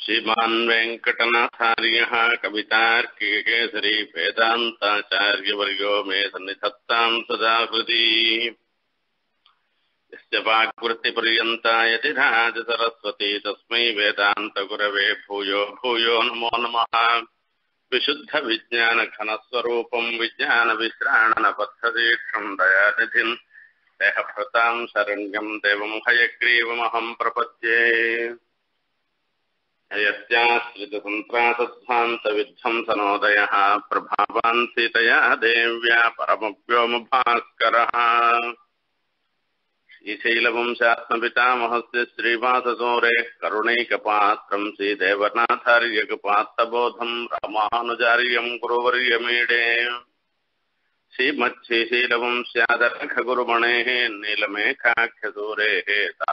श्रीमान् वेङ्कटनाथार्यः कवितार्किकेसरी वेदान्ताचार्यवर्यो मे सन्निधत्ताम् सदा हृदि यस्य वाक्वृत्तिपर्यन्ता यतिराज सरस्वती तस्मै वेदान्तगुरवे भूयो भूयो नमो नमः विशुद्धविज्ञानघनस्वरूपम् विज्ञानविश्राणनबद्धदीक्षम् दयानिधिम् देहभृताम् शरण्यम् देवम् हयग्रीवमहम् प्रपद्ये यस्याश्रितसन्त्रासध्वान्तविध्वंसनोदयः प्रभावान् सीतया देव्या परमव्योमभास्करः श्रीशैलवंशात्मपितामहस्य श्रीवाससोरेः करुणैकपात्रम् श्रीदेवनाथार्यकपात्तबोधम् रामानुजार्यम् गुरुवर्यमीडे श्रीमच्छीशीलवंस्यादरखगुरुमणेः नीलमेघाख्यसूरेः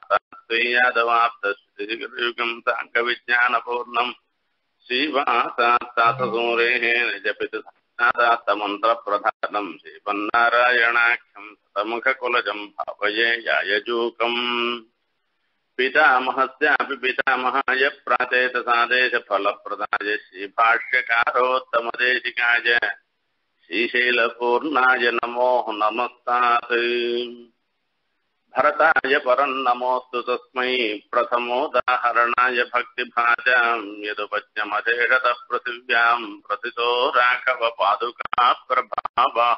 तातात्वेयादवाप्तश्रीयुगम् साङ्गविज्ञानपूर्णम् श्रीवासात्तातसूरेः निजपितुमन्त्रप्रधानम् श्रीपन्नारायणाख्यम् सतमुखकुलजम् भावये यायजूकम् पितामहस्यापि पितामहाय प्राचेतसादेशफलप्रदाय श्रीभाष्यकारोत्तमदेशिकाय श्रीशैलपूर्णाय नमो नमस्तात् भरताय परम् नमोऽस्तु तस्मै प्रथमोदाहरणाय भक्तिभाजाम् यदुपज्ञमधेषतः पृथिव्याम् प्रथितो राघव पादुका प्रभावः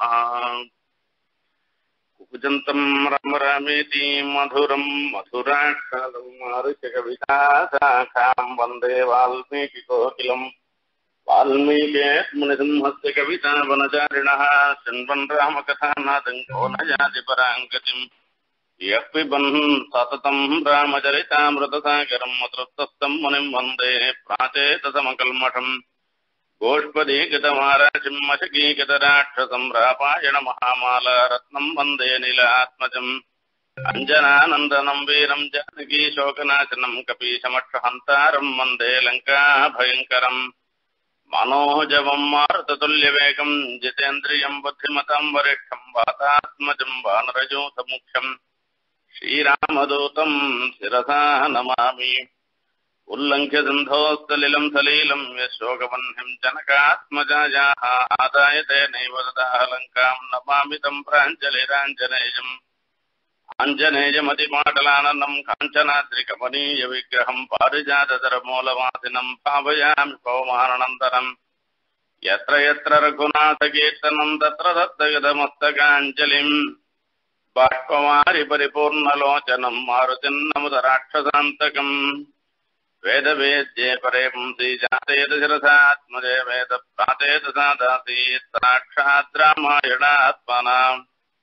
कुजन्तम् रम रमेति मधुरम् मधुराक्षरम् मारुषकविताशाखाम् वन्दे वाल्मीकिकोकिलम् वाल्मीके मुनिसिंहस्य कविता वनचारिणः शृण्वन् रामकथानादम् को न याति पराङ्गतिम् यः पिबन् सततम् रामचरितामृतसागरम् अतृप्तस्तम् मुनिम् वन्दे प्राचेतसमकल्मषम् गोष्पदीकृतमाराजिम् अशकीकृतराक्षसम् रापायण महामाला रत्नम् वन्दे नीलात्मजम् अञ्जनानन्दनम् वीरम् जानकी शोकनाशनम् कपीशमक्षहन्तारम् वन्दे लङ्काभयङ्करम् मनोजवम् मारुततुल्यवेगम् जितेन्द्रियम् बुद्धिमतम् वरिष्ठम् वातात्मजम् वानरजूतमुख्यम् श्रीरामदूतम् शिरसा नमामि उल्लङ्घ्य सिन्धोस्तलिलम् सलीलम् यशोकवह्निम् जनकात्मजायाः आदाय तेनैव ददाह लङ्काम् नमामि तम् प्राञ्जलिराञ्जनेयम् आञ्जनेयमतिमाटलानन्दम् काञ्चनाद्रिकमनीयविग्रहम् पारिजातधरमूलवासिनम् भावयामि पवमाननन्दनम् यत्र यत्र रघुनाथकीर्तनम् तत्र दत्तगतमस्तकाञ्जलिम् बाष्पवारि परिपूर्णलोचनम् मारुतिन्नमुदराक्षसान्तकम् वेदवेद्ये परे पुंसि जातेत शिरसात्मजे वेद प्रातेत सादासीत् साक्षात् रामायणात्मनाम्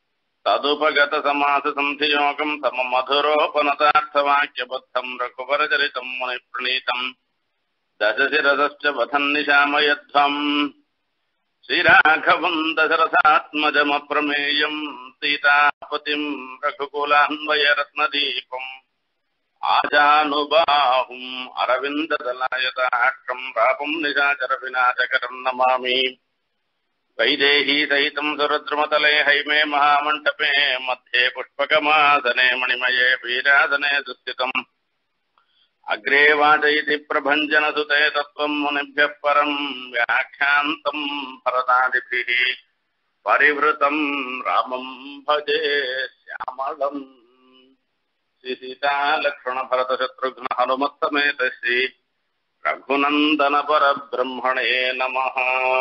तदुपगतसमाससन्धियोगम् सममधुरोपनतार्थवाक्यबद्धम् रघुवरचरितम् मुनिप्रणीतम् दशशिरसश्च वधन्निशामयध्वम् श्रीराघवम् दशरथात्मजमप्रमेयम् सीतापतिम् रघुकुलान्वयरत्नदीपम् आजानुबाहुम् अरविन्ददलायताक्षम् रापम् निशाचरविनाशकरम् नमामि वैदेही सहितम् सुरद्रुमतले हैमे महामण्डपे मध्ये पुष्पकमासने मणिमये वीरासने सुस्थितम् अग्रे वाचयति प्रभञ्जनसुते तत्त्वम् मुनिभ्यः परम् व्याख्यान्तम् भरतादिभिः परिवृतम् रामम् भजे श्यामलम् श्रीसीतालक्ष्मणभरतशत्रुघ्न हनुमत्समेत श्री रघुनन्दनपरब्रह्मणे नमः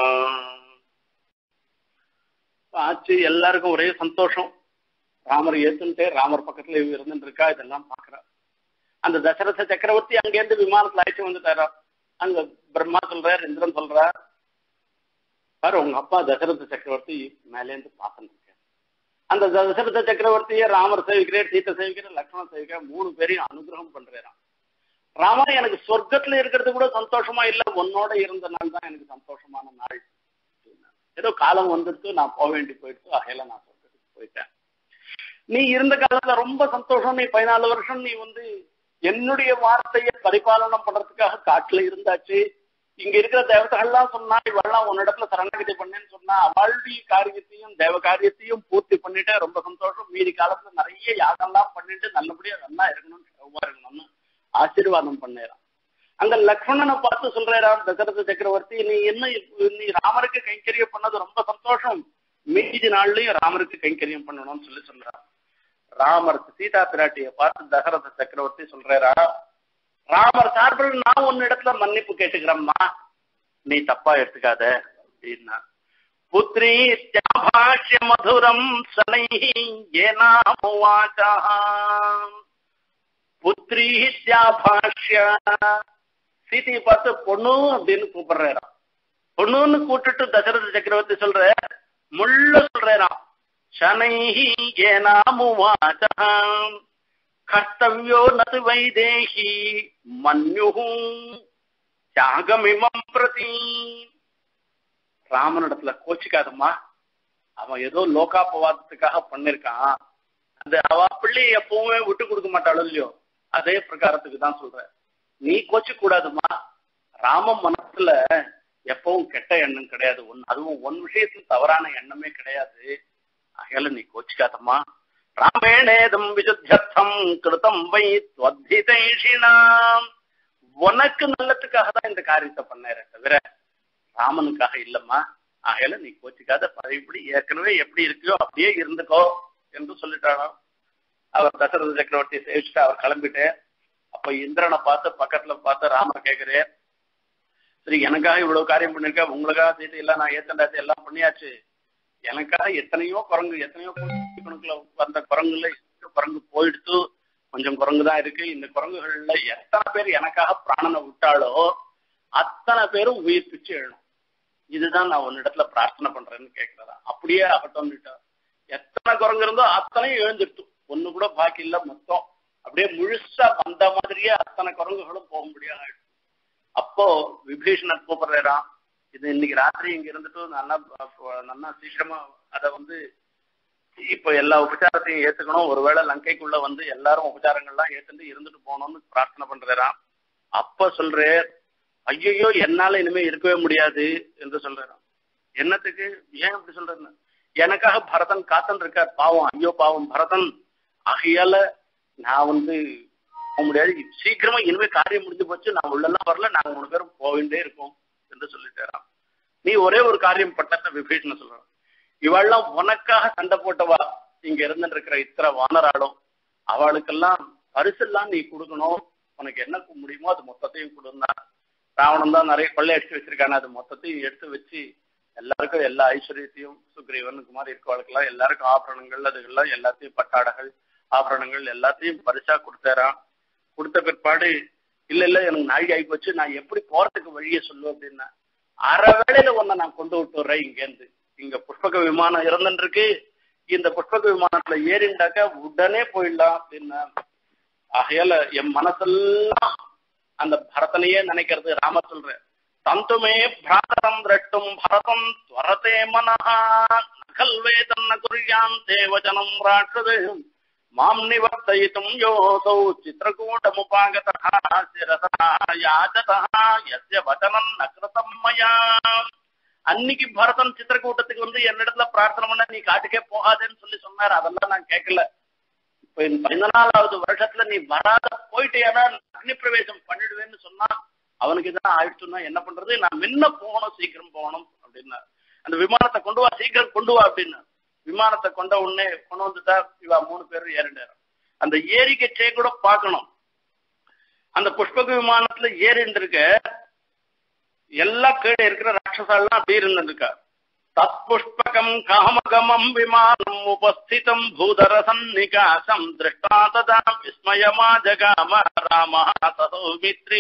ஆச்சு எல்லாருக்கும் ஒரே சந்தோஷம் ராமர் ஏத்துன்ட்டே ராமர் பக்கத்துல இருந்துட்டு இருக்கா இதெல்லாம் பாக்குறா அந்த தசரத சக்கரவர்த்தி அங்கேருந்து விமானத்துல அழைச்சு வந்துட்டாரா அங்க பிரம்மா சொல்றார் இந்திரன் சொல்றார் பாரு உங்க அப்பா தசரத சக்கரவர்த்தி மேலேந்து பார்த்துட்டு இருக்காரு அந்த தசரத சக்கரவர்த்திய ராமர் சேவிக்கிறார் சீத்தை சேவிக்கிறார் லக்ஷ்மணன் சேவிக்கிறார் மூணு பேரையும் அனுகிரகம் பண்றாராம் ராமா எனக்கு சொர்க்கத்துல இருக்கிறது கூட சந்தோஷமா இல்ல உன்னோட இருந்த நாள் தான் எனக்கு சந்தோஷமான நாள் ஏதோ காலம் வந்துட்டு நான் போக வேண்டி போயிடுச்சு அகையில நான் சொர்க்கத்துக்கு போயிட்டேன் நீ இருந்த காலத்துல ரொம்ப சந்தோஷம் நீ பதினாலு வருஷம் நீ வந்து என்னுடைய வார்த்தையை பரிபாலனம் பண்றதுக்காக காட்டுல இருந்தாச்சு இங்க இருக்கிற தேவதைகள்லாம் சொன்னா இவெல்லாம் உன்னிடத்துல சரணாகதி பண்ணேன்னு சொன்னா அவளுடைய காரியத்தையும் தேவ காரியத்தையும் பூர்த்தி பண்ணிட்டு ரொம்ப சந்தோஷம் மீதி காலத்துல நிறைய யாகம்லாம் பண்ணிட்டு நல்லபடியா நல்லா இருக்கணும் இருக்கணும்னு ஆசீர்வாதம் பண்ணேறான் அங்க லக்ஷ்மணனை பார்த்து சொல்றாராம் தசரத சக்கரவர்த்தி நீ என்ன இப்ப நீ ராமருக்கு கைங்கரியம் பண்ணது ரொம்ப சந்தோஷம் மீதி நாள்லயும் ராமருக்கு கைங்கரியம் பண்ணணும்னு சொல்லி சொல்றான் ராமர் சீதா பிராட்டிய பார்த்து தசரத சக்கரவர்த்தி சொல்றாரா ராமர் சார்பில் நான் உன் இடத்துல மன்னிப்பு கேட்டுக்கிறேம்மா நீ தப்பா எடுத்துக்காத அப்படின்னா புத்ரி பாஷ்ய மதுரம் சனை ஏனாமுவாச்சா புத்ரி பாஷ்ய சீதையை பார்த்து பொண்ணு அப்படின்னு கூப்பிடுறாராம் பொண்ணுன்னு கூப்பிட்டுட்டு தசரத சக்கரவர்த்தி சொல்ற முள்ள சொல்றாராம் சனைஹி ஏனாமுவாச்சா கர்த்தவியோ நது வைதேகி மன்யு தியாகமிமம் பிரதி ராமனிடத்துல கோச்சிக்காதம்மா அவன் ஏதோ லோகாபவாதத்துக்காக பண்ணிருக்கான் அந்த அவ பிள்ளை எப்பவுமே விட்டு கொடுக்க மாட்டாளோ இல்லையோ அதே பிரகாரத்துக்கு தான் சொல்ற நீ கோச்சு கூடாதுமா ராம மனசுல எப்பவும் கெட்ட எண்ணம் கிடையாது ஒன் அதுவும் ஒன் விஷயத்துல தவறான எண்ணமே கிடையாது அகையால நீ கோச்சிக்காதம்மா ராமேணேதம் விசுத்தியர்த்தம் கிருதம் வை துவத்திதைஷினாம் உனக்கு நல்லதுக்காக தான் இந்த காரியத்தை பண்ணேரே தவிர ராமனுக்காக இல்லம்மா ஆகையால நீ கோச்சிக்காத பழையபடி ஏற்கனவே எப்படி இருக்கியோ அப்படியே இருந்துக்கோ என்று சொல்லிட்டாராம் அவர் தசரத சக்கரவர்த்தி சேவிச்சுட்டு அவர் கிளம்பிட்டு அப்ப இந்திரனை பார்த்து பக்கத்துல பார்த்து ராமர் கேக்குறேன் சரி எனக்காக இவ்வளவு காரியம் பண்ணிருக்க உங்களுக்காக சீதை எல்லாம் நான் ஏத்தண்டாச்சு எல்லாம் பண்ணியாச்சு எனக்காக எத்தனையோ குரங்கு எத்தனையோ கணக்குல வந்த குரங்குல குரங்கு போயிடுத்து கொஞ்சம் குரங்கு தான் இருக்கு இந்த குரங்குகள்ல எத்தனை பேர் எனக்காக பிராணனை விட்டாலோ அத்தனை பேரும் உயிர் பிச்சு எழணும் இதுதான் நான் உன்னிடத்துல பிரார்த்தனை பண்றேன்னு கேட்கிறதா அப்படியே ஆகட்டும் எத்தனை குரங்கு இருந்தோ அத்தனையும் எழுந்துருத்து ஒண்ணு கூட பாக்கி இல்ல மொத்தம் அப்படியே முழுசா வந்த மாதிரியே அத்தனை குரங்குகளும் போக முடியாது அப்போ விபீஷணர் கூப்பிடுறாராம் இது இன்னைக்கு ராத்திரி இங்க இருந்துட்டு நல்லா நல்லா சீக்கிரமா அத வந்து இப்ப எல்லா உபச்சாரத்தையும் ஏத்துக்கணும் ஒருவேளை லங்கைக்குள்ள வந்து எல்லாரும் உபச்சாரங்கள்லாம் ஏத்துட்டு இருந்துட்டு போகணும்னு பிரார்த்தனை பண்றாராம் அப்ப சொல்றேன் ஐயோ என்னால இனிமே இருக்கவே முடியாது என்று சொல்றாராம் என்னத்துக்கு ஏன் அப்படி சொல்றேன்னு எனக்காக பரதன் காத்தன் இருக்கார் பாவம் ஐயோ பாவம் பரதன் ஆகையால நான் வந்து போக முடியாது சீக்கிரமா இனிமே காரியம் முடிஞ்சு போச்சு நான் உள்ளெல்லாம் வரல நாங்க மூணு பேரும் போகிட்டே இருக்கோம் என்று சொல்லிட்டாராம் நீ ஒரே ஒரு காரியம் பட்டத்தை விபீஷண சொல்றான் இவெல்லாம் உனக்காக சண்டை போட்டவா இங்க இருந்துட்டு இருக்கிற இத்தனை வானராடும் அவளுக்கெல்லாம் பரிசெல்லாம் நீ கொடுக்கணும் உனக்கு என்ன முடியுமோ அது மொத்தத்தையும் கொடுந்தா ராவணன் தான் நிறைய கொள்ளை அடிச்சு வச்சிருக்கானே அது மொத்தத்தையும் எடுத்து வச்சு எல்லாருக்கும் எல்லா ஐஸ்வர்யத்தையும் சுக்ரீவனுக்கு மாதிரி இருக்கவளுக்கெல்லாம் எல்லாருக்கும் ஆபரணங்கள் அதுகள்லாம் எல்லாத்தையும் பட்டாடைகள் ஆபரணங்கள் எல்லாத்தையும் பரிசா கொடுத்தாராம் கொடுத்த பிற்பாடு இல்ல இல்ல எனக்கு நாழி ஆகி போச்சு நான் எப்படி போறதுக்கு வழியை சொல்லு அப்படின்னா அரை வேளையில ஒன்ன நான் கொண்டு விட்டுறேன் இங்க இருந்து இங்க புஷ்பக விமானம் இருந்துட்டு இருக்கு இந்த புஷ்பக விமானத்துல ஏறிண்டாக்க உடனே போயிடலாம் அப்படின்னா ஆகையால என் மனசெல்லாம் அந்த பரதனையே நினைக்கிறது ராம சொல்ற தந்துமே பிராதரம் திரட்டும் பரதம் துவரதே மனஹா நகல்வே தன்ன குறியாம் தேவஜனம் ராட்சதே மாம் நிவர்த்தயித்தும் யோசௌ சித்திரகூடமுபாகதः சிரசா யாஜதः யஸ்ய வச்சனம் நகிருதம் மயா அன்னைக்கு பரதன் சித்திரக்கூட்டத்துக்கு வந்து என்னிடத்துல பிரார்த்தனை பண்ண நீ காட்டுக்கே போகாதேன்னு சொல்லி சொன்னாரு அதெல்லாம் நான் கேட்கல இப்ப இந்த பதினாலாவது வருஷத்துல நீ வராத போயிட்டேனா அக்னி பிரவேசம் பண்ணிடுவேன்னு சொன்னா அவனுக்கு இதான் ஆயிடுச்சுன்னா என்ன பண்றது நான் முன்ன போகணும் சீக்கிரம் போகணும் அப்படின்னா அந்த விமானத்தை கொண்டு வா சீக்கிரம் கொண்டு வா அப்படின்னு விமானத்தை கொண்ட உடனே கொண்டு வந்துட்டா இவா மூணு பேரும் ஏறிண்டாரு அந்த ஏரிக்கச்சே கூட பார்க்கணும் அந்த புஷ்பக விமானத்துல ஏறிண்டு இருக்க எல்லா கீழே இருக்கிற ராட்சசாலாம் அப்படி இருந்துருக்கா தத்புஷ்பகம் காமகமம் விமானம் உபஸ்திதம் பூதர சந்நிகாசம் திருஷ்டா ததா விஸ்மயமா ஜகாம ராம சௌமித்ரி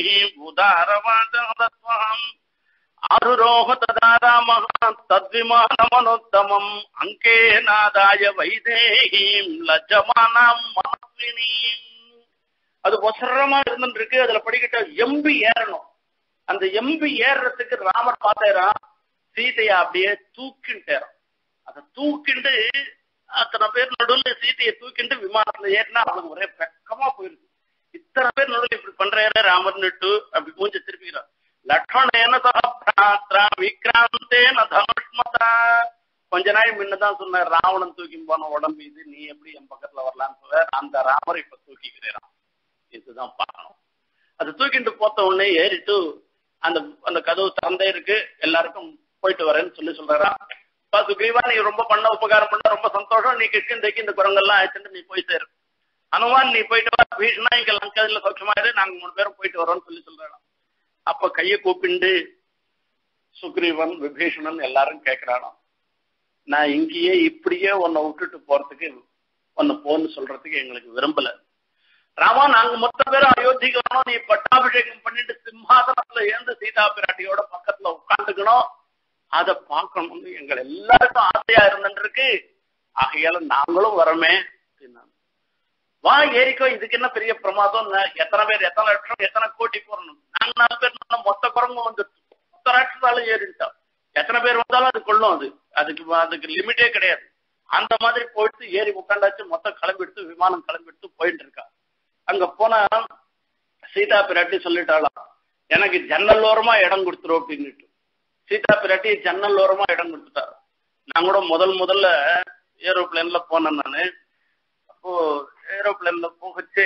பூதாரவாச்சம் ஆருரோஹ ததா ராம தத்விமானமனுத்தமம் அங்கே நாதாய வைதேகீம் லஜமானாம் மனஸ்வினீம் அது ஒசரமா இருந்துட்டு இருக்கு அதுல படிக்கிட்ட எம்பி ஏறணும் அந்த எம்பி ஏறுறதுக்கு ராமர் பார்த்தேரா சீதையை அப்படியே தூக்கின்ட்டாராம் அதை தூக்கிண்டு அத்தனை பேர் நடுவில் சீதையை தூக்கிண்டு விமானத்துல ஏறினா அவளுக்கு ஒரே வெக்கமா போயிருக்கு இத்தனை பேர் நடுவில் இப்படி பண்றாரு ராமர்னுட்டு அப்படி மூஞ்ச திருப்பிக்கிறார் லக்ஷ்மணேன சகபிராத்ரா விக்ராந்தேன தனுஷ்மதா கொஞ்ச நாள் முன்னதான் சொன்னார் ராவணன் தூக்கி போன உடம்பு இது நீ எப்படி என் பக்கத்துல வரலான்னு சொல்ற அந்த ராமர் இப்ப தூக்கிக்கிறேன் இதுதான் பார்க்கணும் அது தூக்கிட்டு போத்த உடனே ஏறிட்டு அந்த அந்த கதவு திறந்தே இருக்கு எல்லாருக்கும் போயிட்டு வரேன்னு சொல்லி சொல்றாரா பா சுக்ரீவா நீ ரொம்ப பண்ண உபகாரம் பண்ண ரொம்ப சந்தோஷம் நீ கிருஷ்ணந்தைக்கு இந்த குரங்கெல்லாம் அழைச்சிட்டு நீ போய் சேரு அனுமான் நீ போயிட்டு வா பீஷ்ணா இங்க லங்காதில சௌக்கியமா இரு நாங்க மூணு பேரும் போயிட்டு வரோம்னு சொல்லி சொல்றாராம் அப்ப கையை கூப்பிண்டு சுக்ரீவன் விபீஷணன் எல்லாரும் கேட்கிறானாம் நான் இங்கேயே இப்படியே உன்னை விட்டுட்டு போறதுக்கு உன்னை போன்னு சொல்றதுக்கு எங்களுக்கு விரும்பல ராமா நாங்க மொத்த பேரும் அயோத்திக்கு வரணும் நீ பட்டாபிஷேகம் பண்ணிட்டு சிம்மாசனத்துல ஏந்து சீதா பிராட்டியோட பக்கத்துல உட்காந்துக்கணும் அதை பார்க்கணும்னு எங்கள் எல்லாருக்கும் ஆசையா இருந்துருக்கு ஆகையால நாங்களும் வரமே அப்படின்னா வா ஏறிக்கோ இதுக்கு என்ன பெரிய பிரமாதம் எத்தனை பேர் எத்தனை லட்சம் எத்தனை கோடி போறணும் நாங்க நாலு பேர் மொத்த குரங்கு வந்துட்டு மொத்த ராட்சசாலும் ஏறிட்டோம் எத்தனை பேர் வந்தாலும் அது கொள்ளும் அது அதுக்கு அதுக்கு லிமிட்டே கிடையாது அந்த மாதிரி போயிட்டு ஏறி உட்காண்டாச்சு மொத்தம் கிளம்பிடுத்து விமானம் கிளம்பிடுத்து போயிட்டு இருக்கா அங்க போனா சீதா பிராட்டி சொல்லிட்டாளாம் எனக்கு ஜன்னல் ஓரமா இடம் கொடுத்துரும் அப்படின்னுட்டு சீதா பிராட்டி ஜன்னல் ஓரமா இடம் கொடுத்துட்டாரு நான் கூட முதல் முதல்ல ஏரோப்ளேன்ல போனேன் நானு அப்போ ஏரோப்ளேன்ல போகச்சு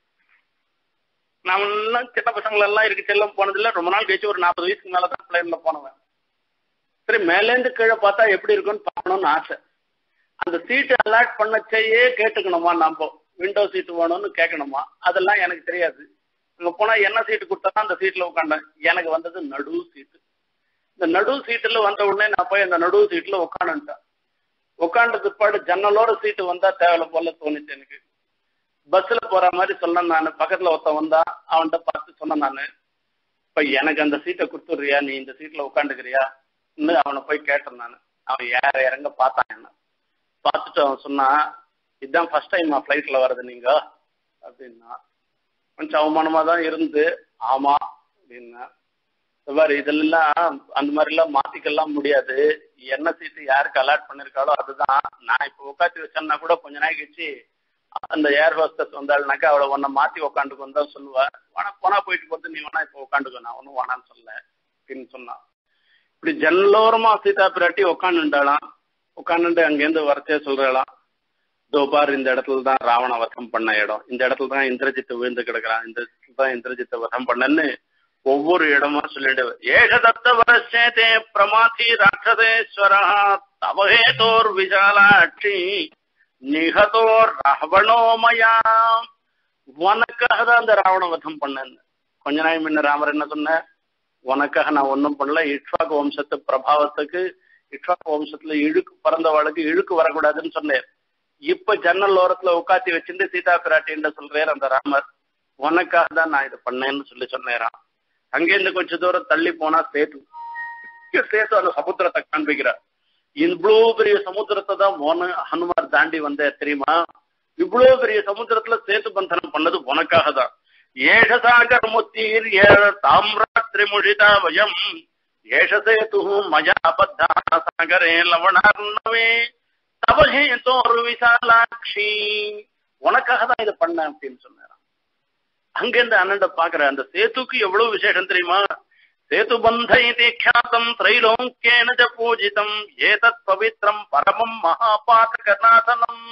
நான் எல்லாம் சின்ன பசங்கள எல்லாம் இருக்கு செல்லம் போனதில்ல ரொம்ப நாள் கழிச்சு ஒரு நாற்பது வயசுக்கு மேலதான் பிளேன்ல போனவன் சரி மேலேருந்து கீழே பார்த்தா எப்படி இருக்கும்னு பார்க்கணும்னு ஆசை அந்த சீட்டு அலாட் பண்ணச்சேயே கேட்டுக்கணுமா நம்ம விண்டோ சீட்டு வேணும்னு கேட்கணுமா அதெல்லாம் எனக்கு தெரியாது அங்க போனா என்ன சீட்டு கொடுத்தா அந்த சீட்ல உட்காந்தேன் எனக்கு வந்தது நடு சீட்டு இந்த நடு சீட்டுல வந்த உடனே நான் போய் அந்த நடு சீட்ல உட்காந்துட்டேன் உட்காந்து பிற்பாடு ஜன்னலோட சீட்டு வந்தா தேவையில்ல போல தோணுச்சு எனக்கு பஸ்ல போற மாதிரி சொன்னேன் நான் பக்கத்துல ஒருத்தன் வந்தா அவன்கிட்ட பார்த்து சொன்னேன் நானு இப்ப எனக்கு அந்த சீட்டை கொடுத்துடுறியா நீ இந்த சீட்ல உட்காந்துக்கிறியா இன்னும் அவனை போய் கேட்டேன் நான் அவன் ஏற இறங்க பார்த்தான் என்ன பார்த்துட்டு அவன் சொன்னான் இதுதான் ஃபர்ஸ்ட் டைம் ஃப்ளைட்ல வர்றது நீங்க அப்படின்னா கொஞ்சம் அவமானமா தான் இருந்து ஆமா அப்படின்னா பாரு இதெல்லாம் அந்த மாதிரி எல்லாம் மாத்திக்கலாம் முடியாது என்ன சீட்டு யாருக்கு அலாட் பண்ணிருக்காளோ அதுதான் நான் இப்ப உட்காந்து வச்சேன்னா கூட கொஞ்ச நாள் கழிச்சு அந்த ஏர் ஹோஸ்டஸ் வந்தாள்னாக்கா அவளை உன்னை மாத்தி உட்காந்துக்கு வந்தா சொல்லுவா வேணா போனா போயிட்டு போட்டு நீ வேணா இப்ப உட்காந்துக்கோ நான் ஒன்னும் வேணான்னு சொல்ல அப்படின்னு சொன்னான் இப்படி ஜல்லோரமா சீதா பிராட்டி உட்காந்துட்டாளாம் உட்காந்துட்டு அங்கேருந்து வரச்சே சொல்றாளாம் தோபார் இந்த இடத்துல தான் ராவண வதம் பண்ண இடம் இந்த இடத்துல தான் இந்திரஜித்தை விழுந்து கிடக்குறான் இந்த இடத்துல தான் இந்திரஜித்தை வதம் பண்ணன்னு ஒவ்வொரு இடமா சொல்லிட்டு ஏக தத்த வரசேதே பிரமாதி ராட்சதேஸ்வரா தவஹேதோர் விசாலாட்சி நிகதோர் ராவணோமயா உனக்காக தான் அந்த ராவண வதம் பண்ணேன் கொஞ்ச நாள் முன்ன ராமர் என்ன சொன்ன உனக்காக நான் ஒன்றும் பண்ணல இட்வாக் வம்சத்து பிரபாவத்துக்கு இட்வாக் வம்சத்துல இழுக்கு பிறந்தவளுக்கு இழுக்கு வரக்கூடாதுன்னு சொன்னேன் இப்ப ஜன்னல் ஓரத்துல உட்காத்தி வச்சிருந்து சீதா பிராட்டின்னு சொல்றாரு அந்த ராமர் உனக்காக தான் நான் இது பண்ணேன்னு சொல்லி சொன்னேரான் அங்கேருந்து கொஞ்ச தூரம் தள்ளி போனா சேது சேது அந்த சமுத்திரத்தை காண்பிக்கிறார் இவ்வளவு பெரிய சமுத்திரத்தை தான் மோன ஹனுமார் தாண்டி வந்த தெரியுமா இவ்வளவு பெரிய சமுத்திரத்துல சேத்து பந்தனம் பண்ணது உனக்காக தான் ஏஷசாகர் முத்தீர் ஏழ தாமிராத்திரி முழிதா வயம் ஏஷ சேது மயா அபத்தா சாகரே லவணார்ணவே தவகே தோறு விசாலாட்சி உனக்காக தான் இதை பண்ண அப்படின்னு சொன்னாராம் அங்கிருந்து அண்ணன் பாக்குற அந்த சேத்துக்கு எவ்வளவு விசேஷம் தெரியுமா சேது பந்த ख्यातम त्रैलोक्येन च பூஜிதம் ஏதத் பவித்ரம் பரமம் மகாபாதகநாதனம்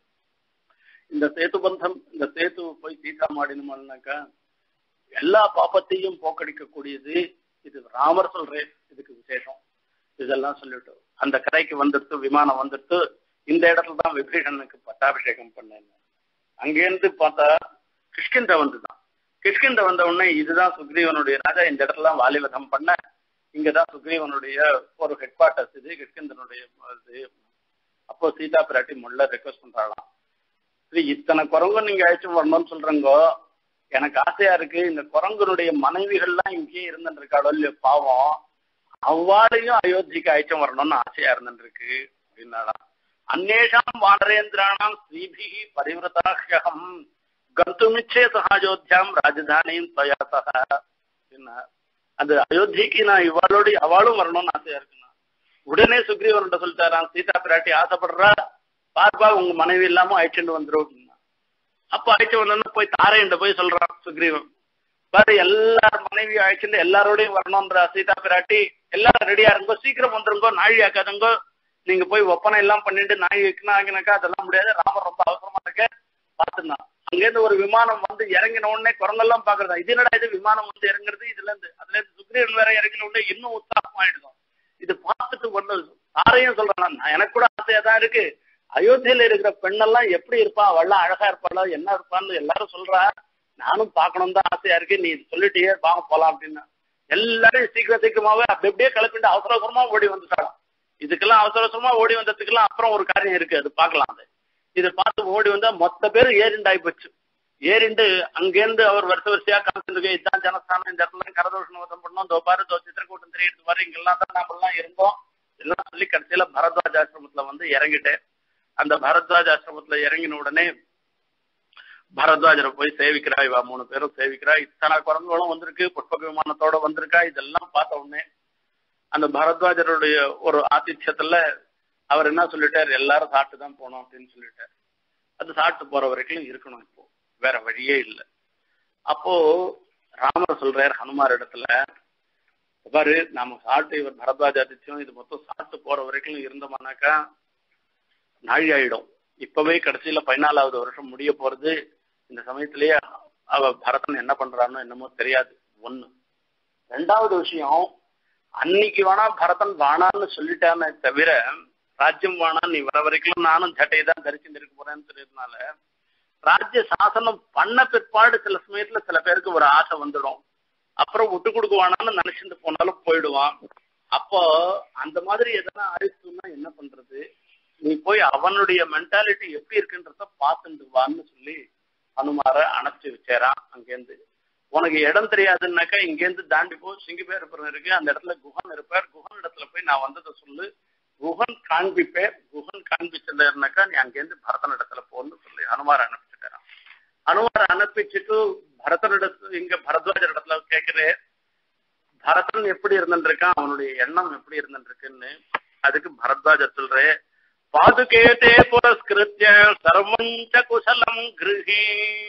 இந்த சேது பந்தம் இந்த சேத்து போய் சீதா மாடினோம்னாக்கா எல்லா பாப்பத்தையும் போக்கடிக்க கூடியது இது ராமர் சொல்றேன் இதுக்கு விசேஷம் இதெல்லாம் சொல்லிட்டு அந்த கரைக்கு வந்துட்டு விமானம் வந்துட்டு இந்த இடத்துல தான் விபீஷனுக்கு பட்டாபிஷேகம் பண்ணேன் அங்கேருந்து பார்த்தா கிஷ்கிந்த வந்துதான் கிஷ்கிந்த வந்த உடனே இதுதான் சுக்ரீவனுடைய ராஜா இந்த இடத்துல வாலிவதம் பண்ண இங்கதான் சுக்ரீவனுடைய ஒரு ஹெட் குவார்டர்ஸ் இது கிஷ்கிந்தனுடைய இது அப்போ சீதா பிராட்டி முள்ள ரெக்வஸ்ட் பண்றாளாம் சரி இத்தனை குரங்கும் நீங்க அழைச்சு வரணும்னு சொல்றங்கோ எனக்கு ஆசையா இருக்கு இந்த குரங்கனுடைய மனைவிகள்லாம் இங்கேயே இருந்துட்டு இருக்காளோ இல்லையோ பாவம் அவ்வாறையும் அயோத்திக்கு அழைச்சும் வரணும்னு ஆசையா இருந்துருக்கு அப்படின்னாலாம் அந்நேஷாம் வானரேந்திராணாம் ஸ்ரீபிகி பரிவிரதாஹ்யகம் கந்துமிச்சே சகாயோத்தியாம் ராஜதானியும் துவயாசக அந்த அயோத்திக்கு நான் இவாளோட அவளும் வரணும்னு ஆசையா இருக்குண்ணா உடனே சுக்ரீவன்கிட்ட சொல்லிட்டாராம் சீதா பிராட்டி ஆசைப்படுறா பார்ப்பா உங்க மனைவி இல்லாம அழைச்சிட்டு வந்துடும் அப்படின்னா அப்ப அழைச்சு வந்தோன்னு போய் தாரையிட்ட போய் சொல்றான் சுக்ரீவன் பாரு எல்லார் மனைவியும் அழைச்சிட்டு எல்லாரோடையும் வரணும்ன்ற சீதா பிராட்டி எல்லாரும் ரெடியா இருங்கோ சீக்கிரம் வந்துருங்கோ நாழி ஆக்காதுங்கோ நீங்க போய் ஒப்பனை எல்லாம் பண்ணிட்டு நாய் வைக்கணும் ஆகினாக்கா அதெல்லாம் முடியாது ராமர் ரொம்ப அவசரமா இருக்க பார்த்துனா அங்கேருந்து ஒரு விமானம் வந்து இறங்கின உடனே குரங்கெல்லாம் பாக்குறதா இது என்னடா இது விமானம் வந்து இறங்குறது இதுல இருந்து அதுல இருந்து சுக்ரீவன் வேற இறங்கின உடனே இன்னும் உற்சாகம் ஆயிடுதும் இது பார்த்துட்டு ஒண்ணு யாரையும் சொல்றேன் நான் எனக்கு கூட ஆசையா தான் இருக்கு அயோத்தியில இருக்கிற பெண்ணெல்லாம் எப்படி இருப்பா அவள்லாம் அழகா இருப்பாளா என்ன இருப்பான்னு எல்லாரும் சொல்றா நானும் பார்க்கணும் தான் ஆசையா இருக்கு நீ சொல்லிட்டியே வாங்க போலாம் அப்படின்னு எல்லாரும் சீக்கிரம் சீக்கிரமாவே அப்படி அப்படியே கிளப்பிட்டு அவசர அவசரமா ஓடி வந்துட்டாலும் இதுக்கெல்லாம் அவசர அவசரமா ஓடி வந்ததுக்கெல்லாம் அப்புறம் ஒரு காரியம் இருக்கு அது பார்க்கலாம் அது இதை பார்த்து ஓடி வந்தா மொத்த பேர் ஏறிண்டாய் போச்சு ஏறிண்டு அங்கேருந்து அவர் வருஷ வரிசையா காமிச்சிருக்கு இதுதான் ஜனஸ்தானம் இந்த இடத்துல கரதோஷம் வதம் பண்ணோம் இந்த பாரு தோ சித்திரக்கூட்டம் தெரியுது பாரு இங்கெல்லாம் தான் நாம எல்லாம் இருந்தோம் எல்லாம் சொல்லி கடைசியில பரத்வாஜ் ஆசிரமத்துல வந்து இறங்கிட்டேன் அந்த பரத்வாஜ் ஆசிரமத்துல இறங்கின உடனே பரத்வாஜரை போய் சேவிக்கிறா இவா மூணு பேரும் சேவிக்கிறா இத்தனை குரங்குகளும் வந்திருக்கு புஷ்பக விமானத்தோட வந்திருக்கா இதெல்லாம் பார்த்த உடனே அந்த பரத்வாஜருடைய ஒரு ஆதித்யத்துல அவர் என்ன சொல்லிட்டார் எல்லாரும் சாப்பிட்டு தான் போனோம் அப்படின்னு சொல்லிட்டார் அது சாப்பிட்டு போற வரைக்கும் இருக்கணும் இப்போ வேற வழியே இல்லை அப்போ ராமர் சொல்றார் ஹனுமார் இடத்துல பாரு நாம சாப்பிட்டு இவர் பரத்வாஜ ஆதித்யம் இது மொத்தம் சாப்பிட்டு போற வரைக்கும் இருந்தோம்னாக்கா நாழி ஆயிடும் இப்பவே கடைசியில பதினாலாவது வருஷம் முடிய போறது இந்த சமயத்திலேயே அவ பரதன் என்ன பண்றான்னு என்னமோ தெரியாது ஒண்ணு ரெண்டாவது விஷயம் அன்னைக்கு வேணா பரதன் வானான்னு சொல்லிட்டானே தவிர ராஜ்யம் வேணா நீ வர வரைக்கும் நானும் ஜட்டையை தான் தரிச்சுட்டு இருக்க போறேன்னு தெரியுதுனால ராஜ்ய சாசனம் பண்ண பிற்பாடு சில சமயத்துல சில பேருக்கு ஒரு ஆசை வந்துடும் அப்புறம் விட்டு கொடுக்குவானான்னு நினைச்சிட்டு போனாலும் போயிடுவான் அப்போ அந்த மாதிரி எதனா ஆயிடுச்சுன்னா என்ன பண்றது நீ போய் அவனுடைய மென்டாலிட்டி எப்படி இருக்குன்றத பார்த்துட்டு வான்னு சொல்லி அனுமார அணைச்சு வச்சேரான் அங்கேருந்து உனக்கு இடம் தெரியாதுன்னாக்கா இங்கேருந்து தாண்டி போ சிங்கிபேரப்புறம் இருக்கு அந்த இடத்துல குஹன் இருப்பார் குஹன் இடத்துல போய் நான் வந்ததை சொல்லு குஹன் காண்பிப்பேன் குஹன் காண்பிச்சிருந்தாருனாக்கா நீ அங்கேருந்து பரதன் இடத்துல போன்னு சொல்லி அனுமார அனுப்பிச்சுட்டாரான் அனுமார அனுப்பிச்சுட்டு பரதனிடத்து இங்க பரத்வாஜர் இடத்துல கேட்கிறேன் பரதன் எப்படி இருந்துருக்கான் அவனுடைய எண்ணம் எப்படி இருந்துருக்குன்னு அதுக்கு பரத்வாஜர் சொல்றேன் பாதுகேதே புரஸ்கிருத்திய சர்வஞ்ச குசலம் கிருஹி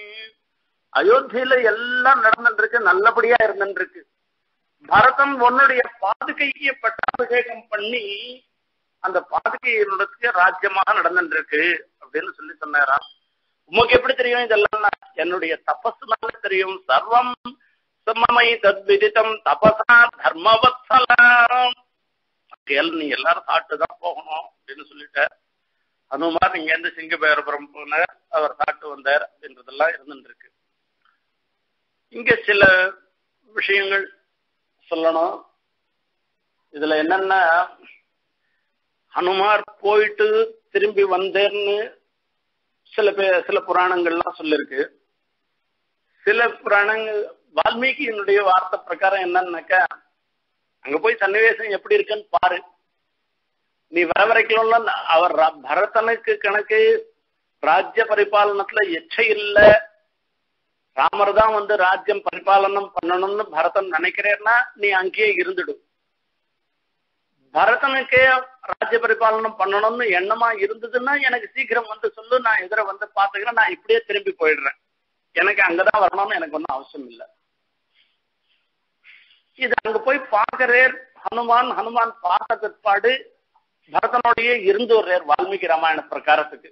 அயோத்தியில எல்லாம் நடந்துருக்கு நல்லபடியா இருந்துருக்கு பரதன் உன்னுடைய பாதுகைக்கு பட்டாபிஷேகம் பண்ணி அந்த பாதுகையினுடைய ராஜ்யமாக நடந்துருக்கு அப்படின்னு சொல்லி சொன்னாராம் உமக்கு எப்படி தெரியும் இதெல்லாம் என்னுடைய தபஸ்னால தெரியும் சர்வம் சமமை தத்விதித்தம் தபசா தர்மவத்சலாம் நீ எல்லாரும் சாப்பிட்டு தான் போகணும் அப்படின்னு சொல்லிட்ட அனுமார் இங்க இருந்து சிங்கபேரபுரம் போனார் அவர் சாப்பிட்டு வந்தார் அப்படின்றதெல்லாம் இருந்துட்டு இருக்கு இங்க சில விஷயங்கள் சொல்லணும் இதுல என்னன்னா ஹனுமார் போயிட்டு திரும்பி வந்தேன்னு சில பேர் சில புராணங்கள்லாம் சொல்லிருக்கு சில புராணங்கள் வால்மீகியினுடைய வார்த்தை பிரகாரம் என்னன்னாக்கா அங்க போய் சன்னிவேசம் எப்படி இருக்குன்னு பாரு நீ வர வரைக்கும் அவர் பரதனுக்கு கணக்கு ராஜ்ய பரிபாலனத்துல எச்சை இல்ல ராமர் தான் வந்து ராஜ்யம் பரிபாலனம் பண்ணணும்னு பரதன் நினைக்கிறேன்னா நீ அங்கேயே இருந்துடு பரதனுக்கே ராஜ்ய பரிபாலனம் பண்ணணும்னு எண்ணமா இருந்ததுன்னா எனக்கு சீக்கிரம் வந்து சொல்லு நான் எதிர வந்து பாத்துக்கிறேன் நான் இப்படியே திரும்பி போயிடுறேன் எனக்கு அங்கதான் வரணும்னு எனக்கு ஒன்றும் அவசியம் இல்லை இது அங்க போய் பார்க்கிறேர் ஹனுமான் ஹனுமான் பார்த்த பிற்பாடு பரதனோடையே இருந்து வர்றார் வால்மீகி ராமாயண பிரகாரத்துக்கு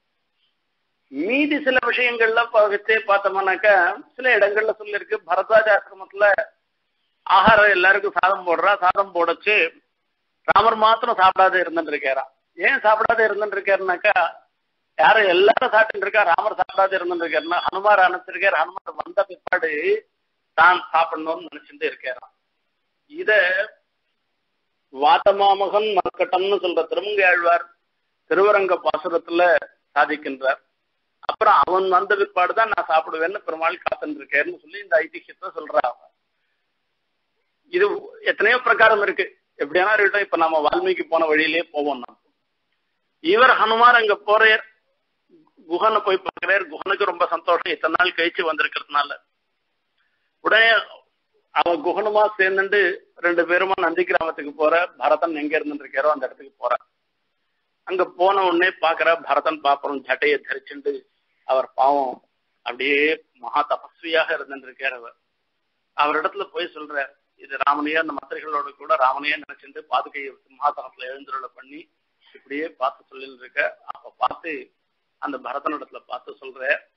மீதி சில விஷயங்கள்ல வச்சே பார்த்தோம்னாக்கா சில இடங்கள்ல சொல்லிருக்கு பரத்வாஜ ஆசிரமத்துல ஆகாரம் எல்லாருக்கும் சாதம் போடுறா சாதம் போடச்சு ராமர் மாத்திரம் சாப்பிடாத இருந்துட்டு இருக்காராம் ஏன் சாப்பிடாத இருந்துட்டு இருக்காருனாக்கா யாரும் எல்லாரும் சாப்பிட்டு இருக்கா ராமர் சாப்பிடாத இருந்துட்டு இருக்காருன்னா ஹனுமார் அனுப்பிச்சிருக்காரு ஹனுமார் வந்த பிற்பாடு தான் சாப்பிடணும்னு நினைச்சுட்டு இருக்காராம் இத வாத்தமாமகன் மர்க்கட்டம்னு சொல்ற திருமங்கையாழ்வார் திருவரங்க பாசுரத்துல சாதிக்கின்றார் அப்புறம் அவன் வந்த பிற்பாடு தான் நான் சாப்பிடுவேன்னு பெருமாள் காத்துட்டு இருக்கேன்னு சொல்லி இந்த ஐதிஹியத்தை சொல்றா அவன் இது எத்தனையோ பிரகாரம் இருக்கு எப்படியானா இருக்கட்டும் இப்ப நம்ம வால்மீகி போன வழியிலேயே போவோம் நம்ம இவர் ஹனுமார் அங்க போற குஹனை போய் பார்க்கிறார் குஹனுக்கு ரொம்ப சந்தோஷம் இத்தனை நாள் கழிச்சு வந்திருக்கிறதுனால உடனே அவன் குகனுமா சேர்ந்துட்டு ரெண்டு பேருமா நந்தி கிராமத்துக்கு போற பரதன் எங்க இருந்துருக்காரோ அந்த இடத்துக்கு போற அங்க போன உடனே பாக்குற பரதன் பாப்பறம் ஜட்டையை தரிச்சுண்டு அவர் பாவம் அப்படியே மகா தபஸ்வியாக இருந்துருக்கார் அவர் அவரிடத்துல போய் சொல்ற இது ராமனையா அந்த மந்திரிகளோட கூட ராமனையா நினைச்சிட்டு பாதுகையை சிம்மாசனத்துல எழுந்துருளை பண்ணி இப்படியே பார்த்து சொல்லிட்டு இருக்க அப்ப பார்த்து அந்த பரதனிடத்துல பார்த்து சொல்ற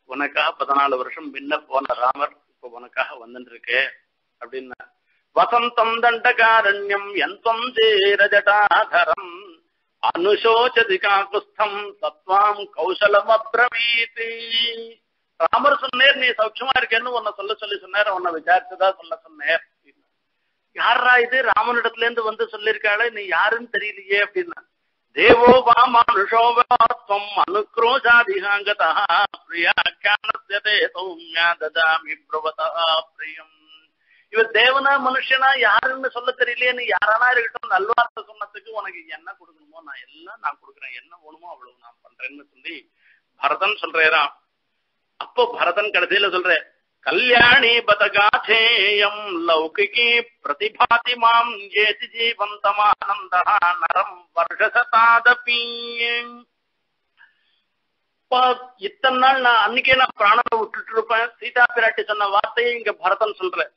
உனக்காக பதினாலு வருஷம் முன்ன போன ராமர் இப்ப உனக்காக வந்துட்டு இருக்கே அப்படின்னா வசந்தம் தண்டகாரண்யம் எந்தம் ஜேரஜடாதரம் அனுசோச்சதி காக்குஸ்தம் தத்வாம் கௌசலம் அப்ரவீதி ராமர் சொன்னேர் நீ சௌக்கியமா இருக்கேன்னு உன்னை சொல்ல சொல்லி சொன்னார் உன்னை விசாரிச்சுதான் சொல்ல சொன்னேர் யாரா இது ராமனிடத்துல இருந்து வந்து சொல்லியிருக்காளே நீ யாருன்னு தெரியலையே அப்படின்னா தேவோ வா மனுஷோ வாத்வம் அனுக்ரோஷாதிகாங்கதா பிரியாக்கியானஸ்யதே சௌமியா ததாமி பிரவதா பிரியம் இவர் தேவனா மனுஷனா யாருன்னு சொல்ல தெரியலையே நீ யாரானா இருக்கட்டும் நல்வார்த்தை சொன்னதுக்கு உனக்கு என்ன கொடுக்கணுமோ நான் எல்லாம் நான் கொடுக்குறேன் என்ன வேணுமோ அவ்வளவு நான் பண்றேன்னு சொல்லி பரதன் சொல்றேராம் அப்போ பரதன் கடைசியில சொல்றேன் கல்யாணி பதகாதேயம் லௌகிகி பிரதிபாதி மாம் ஏதி ஜீவந்தமானந்த நரம் வருஷசதாதபி இத்தனை நாள் நான் அன்னைக்கே நான் பிராணனை விட்டுட்டு இருப்பேன் சீதா பிராட்டி சொன்ன வார்த்தையை இங்க பரதன் சொல்றேன்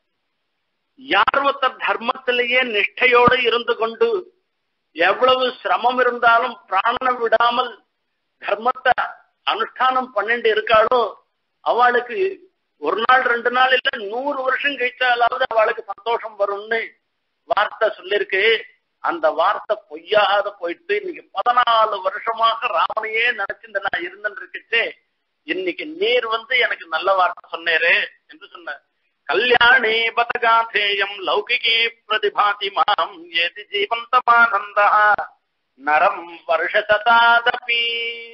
யார் ஒருத்தர் தர்மத்திலேயே நிஷ்டையோடு இருந்து கொண்டு எவ்வளவு சிரமம் இருந்தாலும் பிராணனை விடாமல் தர்மத்தை அனுஷ்டானம் பண்ணிட்டு இருக்காளோ அவளுக்கு ஒரு நாள் ரெண்டு நாள் இல்ல நூறு வருஷம் கழிச்சாலாவது அவளுக்கு சந்தோஷம் வரும்னு வார்த்தை சொல்லிருக்கு அந்த வார்த்தை பொய்யாத போயிட்டு இன்னைக்கு பதினாலு வருஷமாக ராமனையே நினைச்சிட்டு நான் இருந்துட்டு இருக்கச்சே இன்னைக்கு நீர் வந்து எனக்கு நல்ல வார்த்தை சொன்னேரு என்று சொன்ன கல்யாணி பதகாதேயம் லௌகிகி பிரதிபாதி மாம் ஏதி ஜீவந்தமானந்தா நரம் வருஷசதாதபி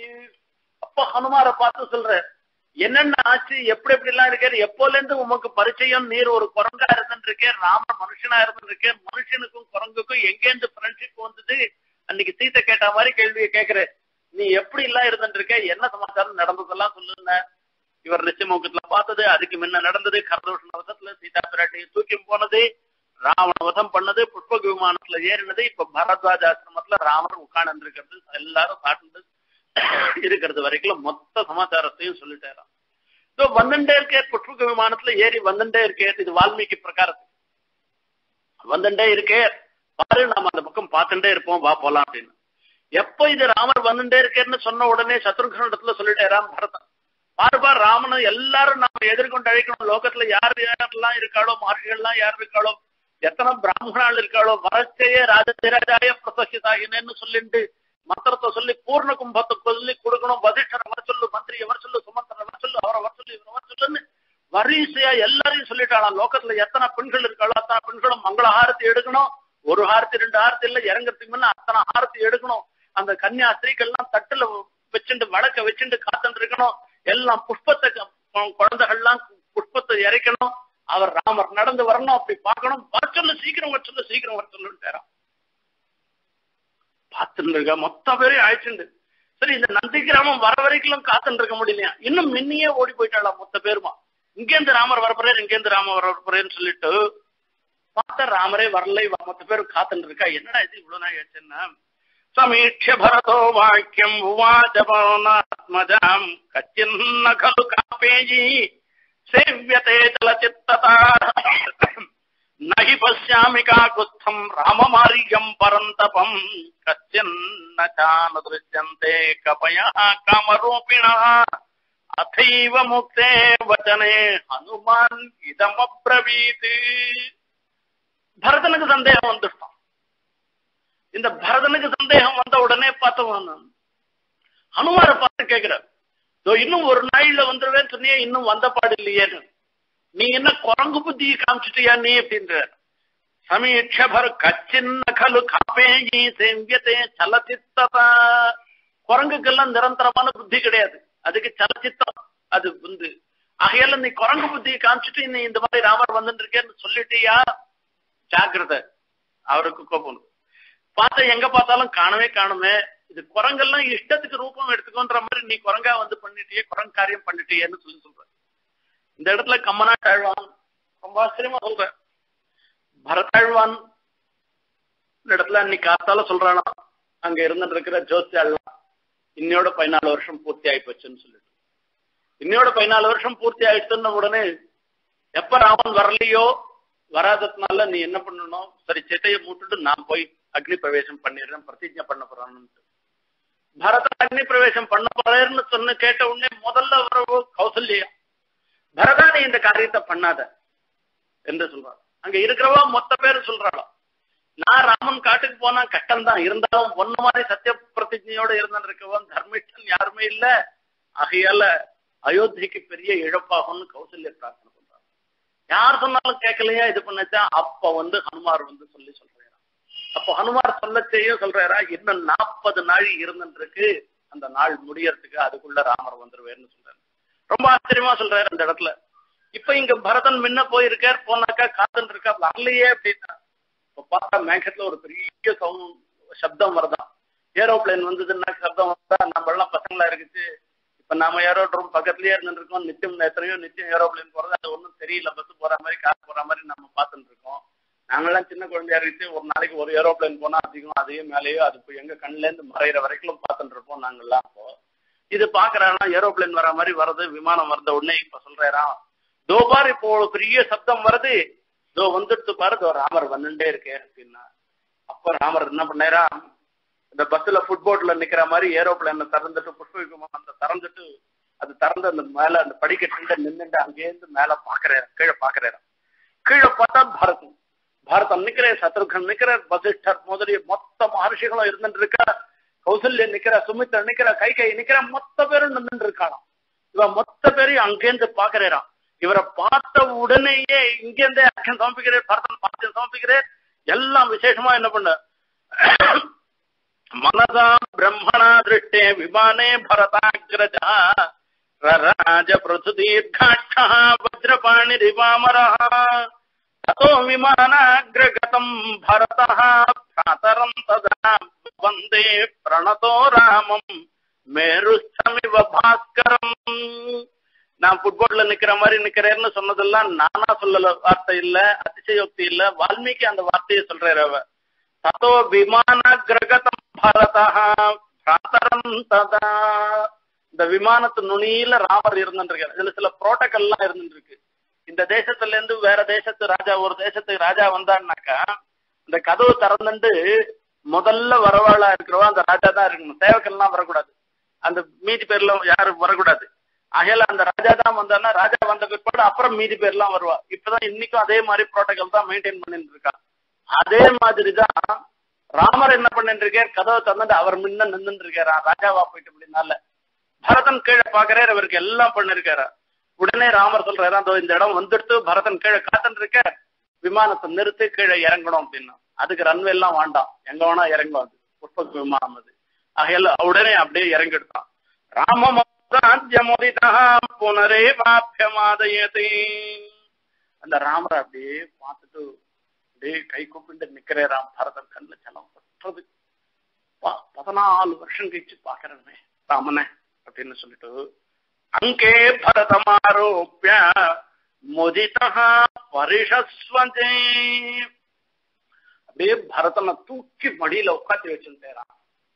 அப்ப ஹனுமார பார்த்து சொல்ற என்னென்ன ஆச்சு எப்படி எப்படி எல்லாம் இருக்காரு எப்போல இருந்து உமக்கு பரிச்சயம் நீர் ஒரு குரங்கா இருந்துட்டு இருக்கேன் ராம மனுஷனா இருந்துட்டு இருக்கேன் மனுஷனுக்கும் குரங்குக்கும் எங்கேருந்து ஃப்ரெண்ட்ஷிப் வந்தது அன்னைக்கு சீத்தை கேட்ட மாதிரி கேள்வியை கேக்குற நீ எப்படி எல்லாம் இருந்துட்டு இருக்க என்ன சமாச்சாரம் நடந்ததெல்லாம் சொல்லுங்க இவர் நிச்சயமுகத்துல பார்த்தது அதுக்கு முன்ன நடந்தது கரதோஷ வதத்துல சீதா பிராட்டியை தூக்கி போனது ராவண வதம் பண்ணது புஷ்பக விமானத்துல ஏறினது இப்ப பரத்வாஜ ஆசிரமத்துல ராமர் உட்கார்ந்து இருக்கிறது எல்லாரும் சாட்டு இருக்கிறது வரைக்கும் மொத்த சமாச்சாரத்தையும் சொல்லிட்டாராம் ஸோ வந்துட்டே இருக்கே புஷ்பக விமானத்துல ஏறி வந்துட்டே இருக்கே இது வால்மீகி பிரகாரத்துக்கு வந்துட்டே இருக்கே பாரு நாம அந்த பக்கம் பார்த்துட்டே இருப்போம் வா போலாம் அப்படின்னு எப்போ இது ராமர் வந்துட்டே இருக்கேன்னு சொன்ன உடனே சத்ருகன் இடத்துல சொல்லிட்டேராம் பரதன் பாருப்பா ராமனை எல்லாரும் நாம எதிர்கொண்டு அழைக்கணும் லோகத்துல யார் யாரெல்லாம் இருக்காளோ மகர்ஷிகள்லாம் யார் இருக்காளோ எத்தனை பிராமணாள் இருக்காளோ வரச்சையே ராஜதிராஜாய பிரசசிதாகினேன்னு சொல்லிட்டு மந்திரத்தை சொல்லி பூர்ண கும்பத்தை சொல்லி கொடுக்கணும் வதிஷ்டர் வர சொல்லு மந்திரி வர சொல்லு சுமந்திரன் வர சொல்லு அவரை வர சொல்லு இவரை வர சொல்லுன்னு வரிசையா எல்லாரையும் சொல்லிட்டாளாம் லோகத்துல எத்தனை பெண்கள் இருக்காளோ அத்தனை பெண்களும் மங்கள ஹாரத்தி எடுக்கணும் ஒரு ஹாரத்தி ரெண்டு ஹாரத்தி இல்ல இறங்குறதுக்கு முன்ன அத்தனை ஹாரத்தி எடுக்கணும் அந்த கன்னியா ஸ்திரீக்கள்லாம் தட்டுல வச்சுட்டு வழக்க வச்சுட்டு காத்துட்டு இருக்கணும் எல்லாம் புஷ்பத்தை குழந்தைகள்லாம் புஷ்பத்தை இறைக்கணும் அவர் ராமர் நடந்து வரணும் அப்படி பார்க்கணும் வர சொல்லு சீக்கிரம் வர சொல்லு சீக்கிரம் வர சொல்லுன்னு பார்த்துட்டு இருக்கா மொத்த பேரையும் அழைச்சுண்டு சரி இந்த நந்தி கிராமம் வர வரைக்கும் காத்துட்டு இருக்க முடியலையா இன்னும் மின்னியே ஓடி போயிட்டாளா மொத்த பேருமா இங்கேருந்து ராமர் வரப்போறாரு இங்கேருந்து ராமர் வரப்போறேன்னு சொல்லிட்டு பார்த்தா ராமரே வரல இவ மொத்த பேரும் காத்துட்டு இருக்கா என்னடா இது இவ்வளவு நாள் ஆச்சுன்னா సమీక్ష్య భరతో వాక్యం ఉవాచ పవనాత్మజాం కచ్చిన్న ఖలు కాపేయీ సేవ్యతే చలచిత్తత నహి పశ్యామి కాకుస్థం రామమార్యం పరంతపం కశ్చిన్న చానుదృశ్యంతే కపయ కామరూపిణ అథైవ ముక్తే వచనే హనుమాన్ ఇదమబ్రవీత్ భరతனுக்கு சந்தேகம் வந்துட்டான் இந்த பரதனுக்கு சந்தேகம் வந்த உடனே பார்த்தவன் ஹனுமார பார்த்து கேட்கிறார் இன்னும் ஒரு நாள்ல வந்துருவேன்னு சொன்னியே இன்னும் வந்த பாடு இல்லையேன்னு நீ என்ன குரங்கு புத்தி காமிச்சிட்டியா நீ அப்படின்ற சமீட்சபர் கச்சின்ன கலு காப்பேஜி செம்பியத்தே சலச்சித்ததா குரங்குக்கெல்லாம் நிரந்தரமான புத்தி கிடையாது அதுக்கு சலச்சித்தம் அது வந்து ஆகையால நீ குரங்கு புத்தியை காமிச்சிட்டு நீ இந்த மாதிரி ராமர் வந்துட்டு இருக்கேன்னு சொல்லிட்டியா ஜாக்கிரதை அவருக்கு கோபம் பார்த்தா எங்க பார்த்தாலும் காணவே காணுமே இது குரங்கெல்லாம் இஷ்டத்துக்கு ரூபம் எடுத்துக்கோன்ற மாதிரி நீ குரங்கா வந்து பண்ணிட்டியே குரங்கு காரியம் பண்ணிட்டியேன்னு சொல்லி சொல்ற இந்த இடத்துல கம்மனாட்டாழ்வான் ரொம்ப ஆச்சரியமா சொல்ற பரதாழ்வான் இந்த இடத்துல அன்னைக்கு காத்தால சொல்றானா அங்க இருந்துட்டு இருக்கிற ஜோசியாழ்வான் இன்னையோட பதினாலு வருஷம் பூர்த்தி ஆகி போச்சுன்னு சொல்லிட்டு இன்னையோட பதினாலு வருஷம் பூர்த்தி ஆயிடுச்சுன்னு உடனே எப்ப ராமன் வரலையோ வராததுனால நீ என்ன பண்ணணும் சரி சிட்டையை மூட்டுட்டு நான் போய் அக்னி பிரவேசம் பண்ணிடுறேன் பிரதிஜை பண்ண போறான்னு பரதன் அக்னி பிரவேசம் பண்ண போறேன்னு சொன்ன கேட்ட உடனே முதல்ல வரவு கௌசல்யா பரதா நீ இந்த காரியத்தை பண்ணாத என்று சொல்றாள் அங்க இருக்கிறவா மொத்த பேர் சொல்றாளோ நான் ராமன் காட்டுக்கு போனா கஷ்டம் தான் இருந்தாலும் ஒன்னு மாதிரி சத்திய பிரதிஜையோட இருந்துட்டு இருக்கவன் தர்மிஷ்டன் யாருமே இல்ல ஆகையால அயோத்திக்கு பெரிய இழப்பாகும்னு கௌசல்ய பிரார்த்தனை பண்றாங்க யார் சொன்னாலும் கேட்கலையா இது பண்ணச்சா அப்ப வந்து ஹனுமார் வந்து சொல்லி சொல்றாரு அப்போ ஹனுமார் சொல்ல செய்ய சொல்றாரா இன்னும் நாற்பது நாள் இருந்துருக்கு அந்த நாள் முடியறதுக்கு அதுக்குள்ள ராமர் வந்துருவேன்னு சொல்றாரு ரொம்ப ஆச்சரியமா சொல்றாரு அந்த இடத்துல இப்ப இங்க பரதன் முன்ன போயிருக்கார் போனாக்கா காத்துன்னு இருக்கா வரலையே அப்படின்னா இப்ப பார்த்தா மேகத்துல ஒரு பெரிய சவுண்ட் சப்தம் வருதான் ஏரோப்ளேன் வந்ததுன்னா சப்தம் வந்தா நம்ம எல்லாம் பசங்களா இருக்குது இப்ப நாம ஏரோட்ரோம் பக்கத்துலயே இருந்துருக்கோம் நிச்சயம் எத்தனையோ நிச்சயம் ஏரோப்ளேன் போறது அது ஒன்றும் தெரியல பஸ் போற மாதிரி கார் போற மாதிரி நம்ம பார்த்துட்டு இருக்கோம் நாங்கெல்லாம் சின்ன குழந்தையா இருக்கு ஒரு நாளைக்கு ஒரு ஏரோப்ளேன் போனா அதிகம் அதையும் மேலேயோ அது போய் எங்க கண்ணுல இருந்து மறையிற வரைக்கும் பார்த்துட்டு இருப்போம் நாங்கெல்லாம் இப்போ இது பாக்குறானா ஏரோப்ளேன் வர மாதிரி வருது விமானம் வந்த உடனே இப்ப சொல்றாராம் தோ பார் இப்போ ஒரு பெரிய சப்தம் வருது தோ வந்துட்டு பாரு தோ ராமர் வந்துட்டே இருக்கேன் அப்படின்னா அப்ப ராமர் என்ன பண்ணாரா இந்த பஸ்ல ஃபுட்போர்ட்ல நிக்கிற மாதிரி ஏரோப்ளேன்ல திறந்துட்டு புஷ்ப விமானத்தை திறந்துட்டு அது திறந்து அந்த மேல அந்த படிக்கட்டு நின்னுட்டு அங்கேருந்து மேல பாக்குறாரு கீழே பாக்குறாரு கீழே பார்த்தா பரதம் பரதம் நிக்கிற சத்ருகன் நிக்கிற வசிஷ்டர் முதலிய மொத்த மகர்ஷிகளும் இருந்துட்டு இருக்கா கௌசல்ய நிக்கிற சுமித்தர் நிக்கிற கை கை நிக்கிற மொத்த பேரும் நின்றுட்டு இருக்காளாம் இவன் மொத்த பேரையும் அங்கேருந்து பாக்குறான் இவரை பார்த்த உடனேயே இங்கேருந்தே அர்த்தம் சமர்ப்பிக்கிறேன் பரதன் பார்த்து சமர்ப்பிக்கிறேன் எல்லாம் விசேஷமா என்ன பண்ண மனதா பிரம்மணா திருஷ்டே விமானே பரதாகிரஜா ரராஜ பிரசுதீர்காட்சா வஜ்ரபாணிரிவாமரः ततो विमानाग्रगतम् भरतः भ्रातरम् तदा वन्दे प्रणतो रामम् மேருஸ்தமிவ பாஸ்கரம் நான் ஃபுட்பால்ல நிக்கிற மாதிரி நிக்கிறேன்னு சொன்னதெல்லாம் நானா சொல்லல வார்த்தை இல்ல அதிசயோக்தி இல்ல வால்மீகி அந்த வார்த்தையை சொல்றாரு அவ ததோ விமான கிரகதம் பரதா பிராத்தரம் ததா இந்த விமானத்து நுனியில ராமர் இருந்துருக்காரு இதுல சில புரோட்டோகால் எல்லாம் இருந்துருக்கு இந்த தேசத்துல இருந்து வேற தேசத்து ராஜா ஒரு தேசத்துக்கு ராஜா வந்தான்னாக்கா இந்த கதவு திறந்துட்டு முதல்ல வரவாளா இருக்கிறவா அந்த ராஜா தான் இருக்கணும் சேவக்கெல்லாம் வரக்கூடாது அந்த மீதி பேர்ல யாரும் வரக்கூடாது ஆகையால அந்த ராஜா தான் வந்தான்னா ராஜா வந்த பிற்பாடு அப்புறம் மீதி பேர்லாம் வருவா இப்பதான் இன்னைக்கும் அதே மாதிரி புரோட்டோகால் தான் மெயின்டைன் பண்ணிட்டு இருக்கா அதே மாதிரி தான் ராமர் என்ன பண்ணிட்டு இருக்கார் கதவை திறந்துட்டு அவர் முன்ன நின்றுட்டு இருக்காரா ராஜாவா போயிட்டு அப்படின்னால பரதன் கீழே பாக்குறாரு அவருக்கு எல்லாம் பண்ணிருக்காரா உடனே ராமர் சொல்றாரு அந்த இந்த இடம் வந்துடுத்து பரதன் கீழே காத்துட்டு இருக்க விமானத்தை நிறுத்தி கீழே இறங்கணும் அப்படின்னா அதுக்கு ரன்வே எல்லாம் வேண்டாம் எங்க வேணா இறங்கும் அது புஷ்ப விமானம் அது ஆகையால உடனே அப்படியே இறங்கிடுதான் ராமமோதிதா புனரே வாப்பியமாதயதே அந்த ராமரை அப்படியே பார்த்துட்டு அப்படியே கை கூப்பிட்டு நிக்கிறேராம் பரதன் கண்ணுல ஜலம் பற்றது பதினாலு வருஷம் கழிச்சு பாக்குறேன் ராமனே அப்படின்னு சொல்லிட்டு அங்கே பரதமாரோப்பிய முதிதா பரிஷஸ்வதே அப்படியே பரதனை தூக்கி மடியில உட்காந்து வச்சுட்டாராம்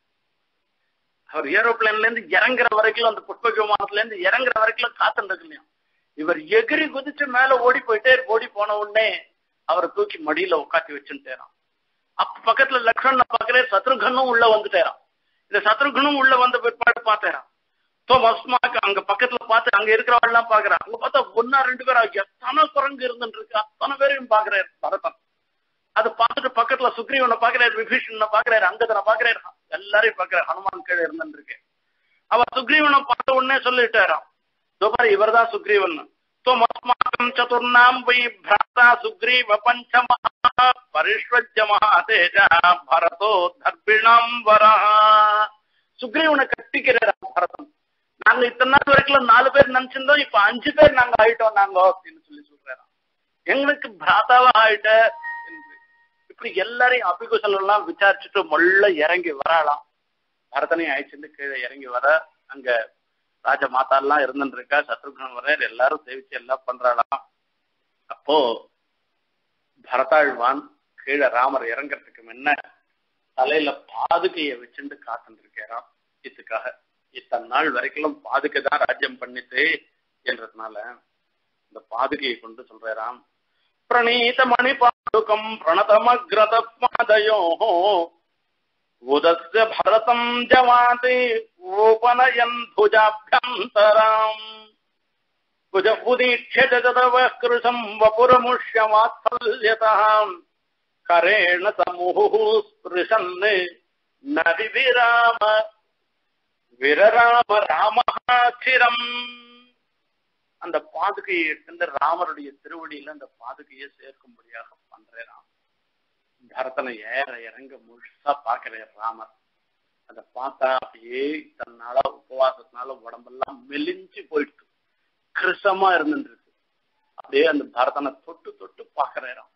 அவர் ஏரோப்ளேன்ல இருந்து இறங்குற வரைக்கும் அந்த புஷ்ப விமானத்துல இருந்து இறங்குற வரைக்கும் காத்துட்டு இல்லையா இவர் எகிரி குதிச்சு மேல ஓடி போயிட்டே ஓடி போன உடனே அவரை தூக்கி மடியில உட்காந்து வச்சுட்டாராம் அப்ப பக்கத்துல லக்ஷ்மண பாக்குறேன் சத்ருகனும் உள்ள வந்துட்டாராம் இந்த சத்ருகனும் உள்ள வந்த பிற்பாடு பார்த்தேராம் தோமஸ்மாக்கு அங்க பக்கத்துல பார்த்து அங்க இருக்கிறவெல்லாம் பாக்குறான் அங்க பார்த்தா ஒன்னா ரெண்டு பேரும் எத்தனை குரங்கு இருந்துட்டு இருக்கு அத்தனை பேரையும் பாக்குறாரு பரதன் அது பார்த்துட்டு பக்கத்துல சுக்ரீவனை பாக்குறாரு விபீஷணனை பாக்குறாரு அங்கதனை பாக்குறாரு எல்லாரையும் பாக்குறாரு ஹனுமான் கீழே இருந்துட்டு இருக்கு அவர் சுக்ரீவனை பார்த்த உடனே சொல்லிட்டாராம் தோபாரி இவர் தான் சுக்ரீவன் தோமஸ்மாக்கம் சதுர்ணாம் வை பிராதா சுக்ரீவ பஞ்சமா பரிஷ்வஜமா தேஜா பரதோ தர்பிணாம் வரா சுக்ரீவனை கட்டிக்கிறார் பரதன் நாங்க இத்தனை நாள் வரைக்கும் நாலு பேர் நினைச்சிருந்தோம் இப்ப அஞ்சு பேர் நாங்க ஆயிட்டோம் நாங்க அப்படின்னு சொல்லி சொல்றாராம் எங்களுக்கு பிராதாவா ஆயிட்ட என்று இப்படி எல்லாரையும் அபிகுசல் எல்லாம் விசாரிச்சுட்டு மொள்ள இறங்கி வராலாம் பரதனையும் அழைச்சிட்டு கீழே இறங்கி வர அங்க ராஜ மாதா எல்லாம் இருந்துட்டு இருக்கா சத்ருகன் வர எல்லாரும் சேவிச்சு எல்லாம் பண்றாளாம் அப்போ பரதாழ்வான் கீழே ராமர் இறங்குறதுக்கு முன்ன தலையில பாதுகையை வச்சுட்டு காத்துட்டு இருக்கிறான் இதுக்காக இத்தனை நாள் வரைக்கும் பாதுகை தான் ராஜ்யம் பண்ணிட்டு என்றதுனால இந்த பாதுகையை கொண்டு சொல்றாராம் பிரணீத மணி பாதுகம் பிரணதமக்ரத பாதையோ உதஸ்ய பரதம் ஜவாதி ஓபனயன் புஜாபியந்தராம் புஜ உதீட்ச ஜதவ கிருஷம் வபுரமுஷ்யமாத்சல்யதாம் கரேண சமுஹு ஸ்பிருஷன் நதி விராம விரராம ராமஹாச்சிரம் அந்த பாதுகையை எடுத்து ராமருடைய திருவடியில அந்த பாதுகையை சேர்க்கும்படியாக பண்றேன் ராம் பரதனை ஏற இறங்க முழுசா பாக்குறேன் ராமர் அதை பார்த்தா அப்படியே தன்னால உபவாசத்தினால உடம்பெல்லாம் மெலிஞ்சு போயிட்டு கிருஷமா இருந்துருக்கு அப்படியே அந்த பரதனை தொட்டு தொட்டு பாக்குறேன் ராம்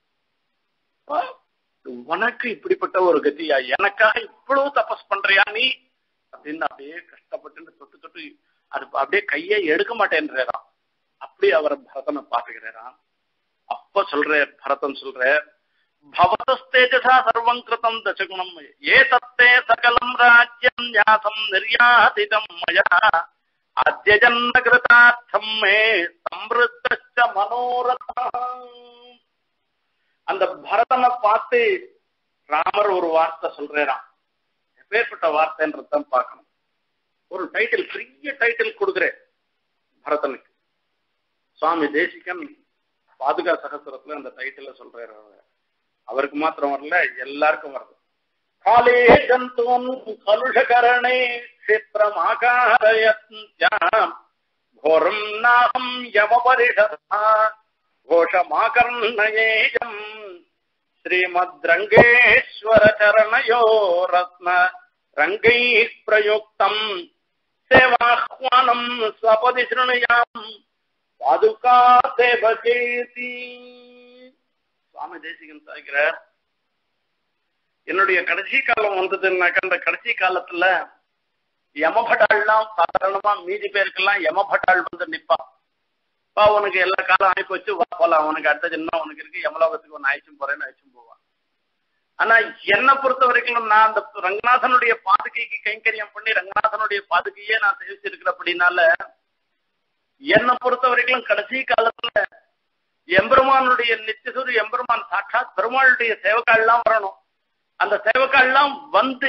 உனக்கு இப்படிப்பட்ட ஒரு கதியா எனக்காக இவ்வளவு தபஸ் பண்றியா நீ அப்படின்னு அப்படியே கஷ்டப்பட்டு தொட்டு தொட்டு அது அப்படியே கையை எடுக்க மாட்டேன்றாராம் அப்படி அவர் பரதனை பாத்துக்கிறாராம் அப்ப சொல்ற பரதன் சொல்ற பவதஸ்தேஜசா சர்வம் கிருதம் தசகுணம் ஏ தத்தே சகலம் ராஜ்யம் ஞாசம் நிர்யாதிதம் மயா அத்திய ஜன்ம கிருதார்த்தம் மே சம்ருத்த மனோரதம் அந்த பரதனை பார்த்து ராமர் ஒரு வார்த்தை சொல்றாராம் எப்பேற்பட்ட வார்த்தைன்றதான் பார்க்கணும் ஒரு டைட்டில் பெரிய டைட்டில் கொடுக்குறேன் பரதனுக்கு சுவாமி தேசிகன் பாதுகா சகசிரத்துல அந்த டைட்டில சொல்றாரு அவருக்கு மாத்திரம் வரல எல்லாருக்கும் வருது காலே ஜந்தூன் கலுஷகரணே கஷேத்திரம் ஆகாரயம் கோரம் நாகம் யமபரிஷதா கோஷமாகர்ணயேயம் ஸ்ரீமத் ரங்கேஸ்வர சரணயோ ரத்ன ரங்கை பிரயுக்தம் சேவாஹ்வானம் ஸ்வபதி சிருணுயாம் பாதுகா சேவகேதி சுவாமி தேசிகன் சாய்க்கிறார் என்னுடைய கடைசி காலம் வந்ததுன்னாக்க அந்த கடைசி காலத்துல யமபட்டாள்லாம் சாதாரணமா மீதி பேருக்கெல்லாம் யமபட்டாள் வந்து நிப்பான் பா உனக்கு எல்லா காலம் ஆகி போச்சு வா போலாம் உனக்கு அடுத்த ஜென்மம் உனக்கு இருக்கு யமலோகத்துக்கு ஒன்னு அழைச்சும் போறேன்னு அழைச்சும் போவான் ஆனா என்னை பொறுத்த வரைக்கும் நான் அந்த ரங்கநாதனுடைய பாதுகைக்கு கைங்கரியம் பண்ணி ரங்கநாதனுடைய பாதுகையே நான் சேவிச்சிருக்கிற அப்படின்னால என்னை பொறுத்த வரைக்கும் கடைசி காலத்துல எம்பெருமானுடைய நித்தியசூரி எம்பெருமான் சாட்சாத் பெருமாளுடைய சேவக்கால்லாம் வரணும் அந்த சேவக்கால்லாம் வந்து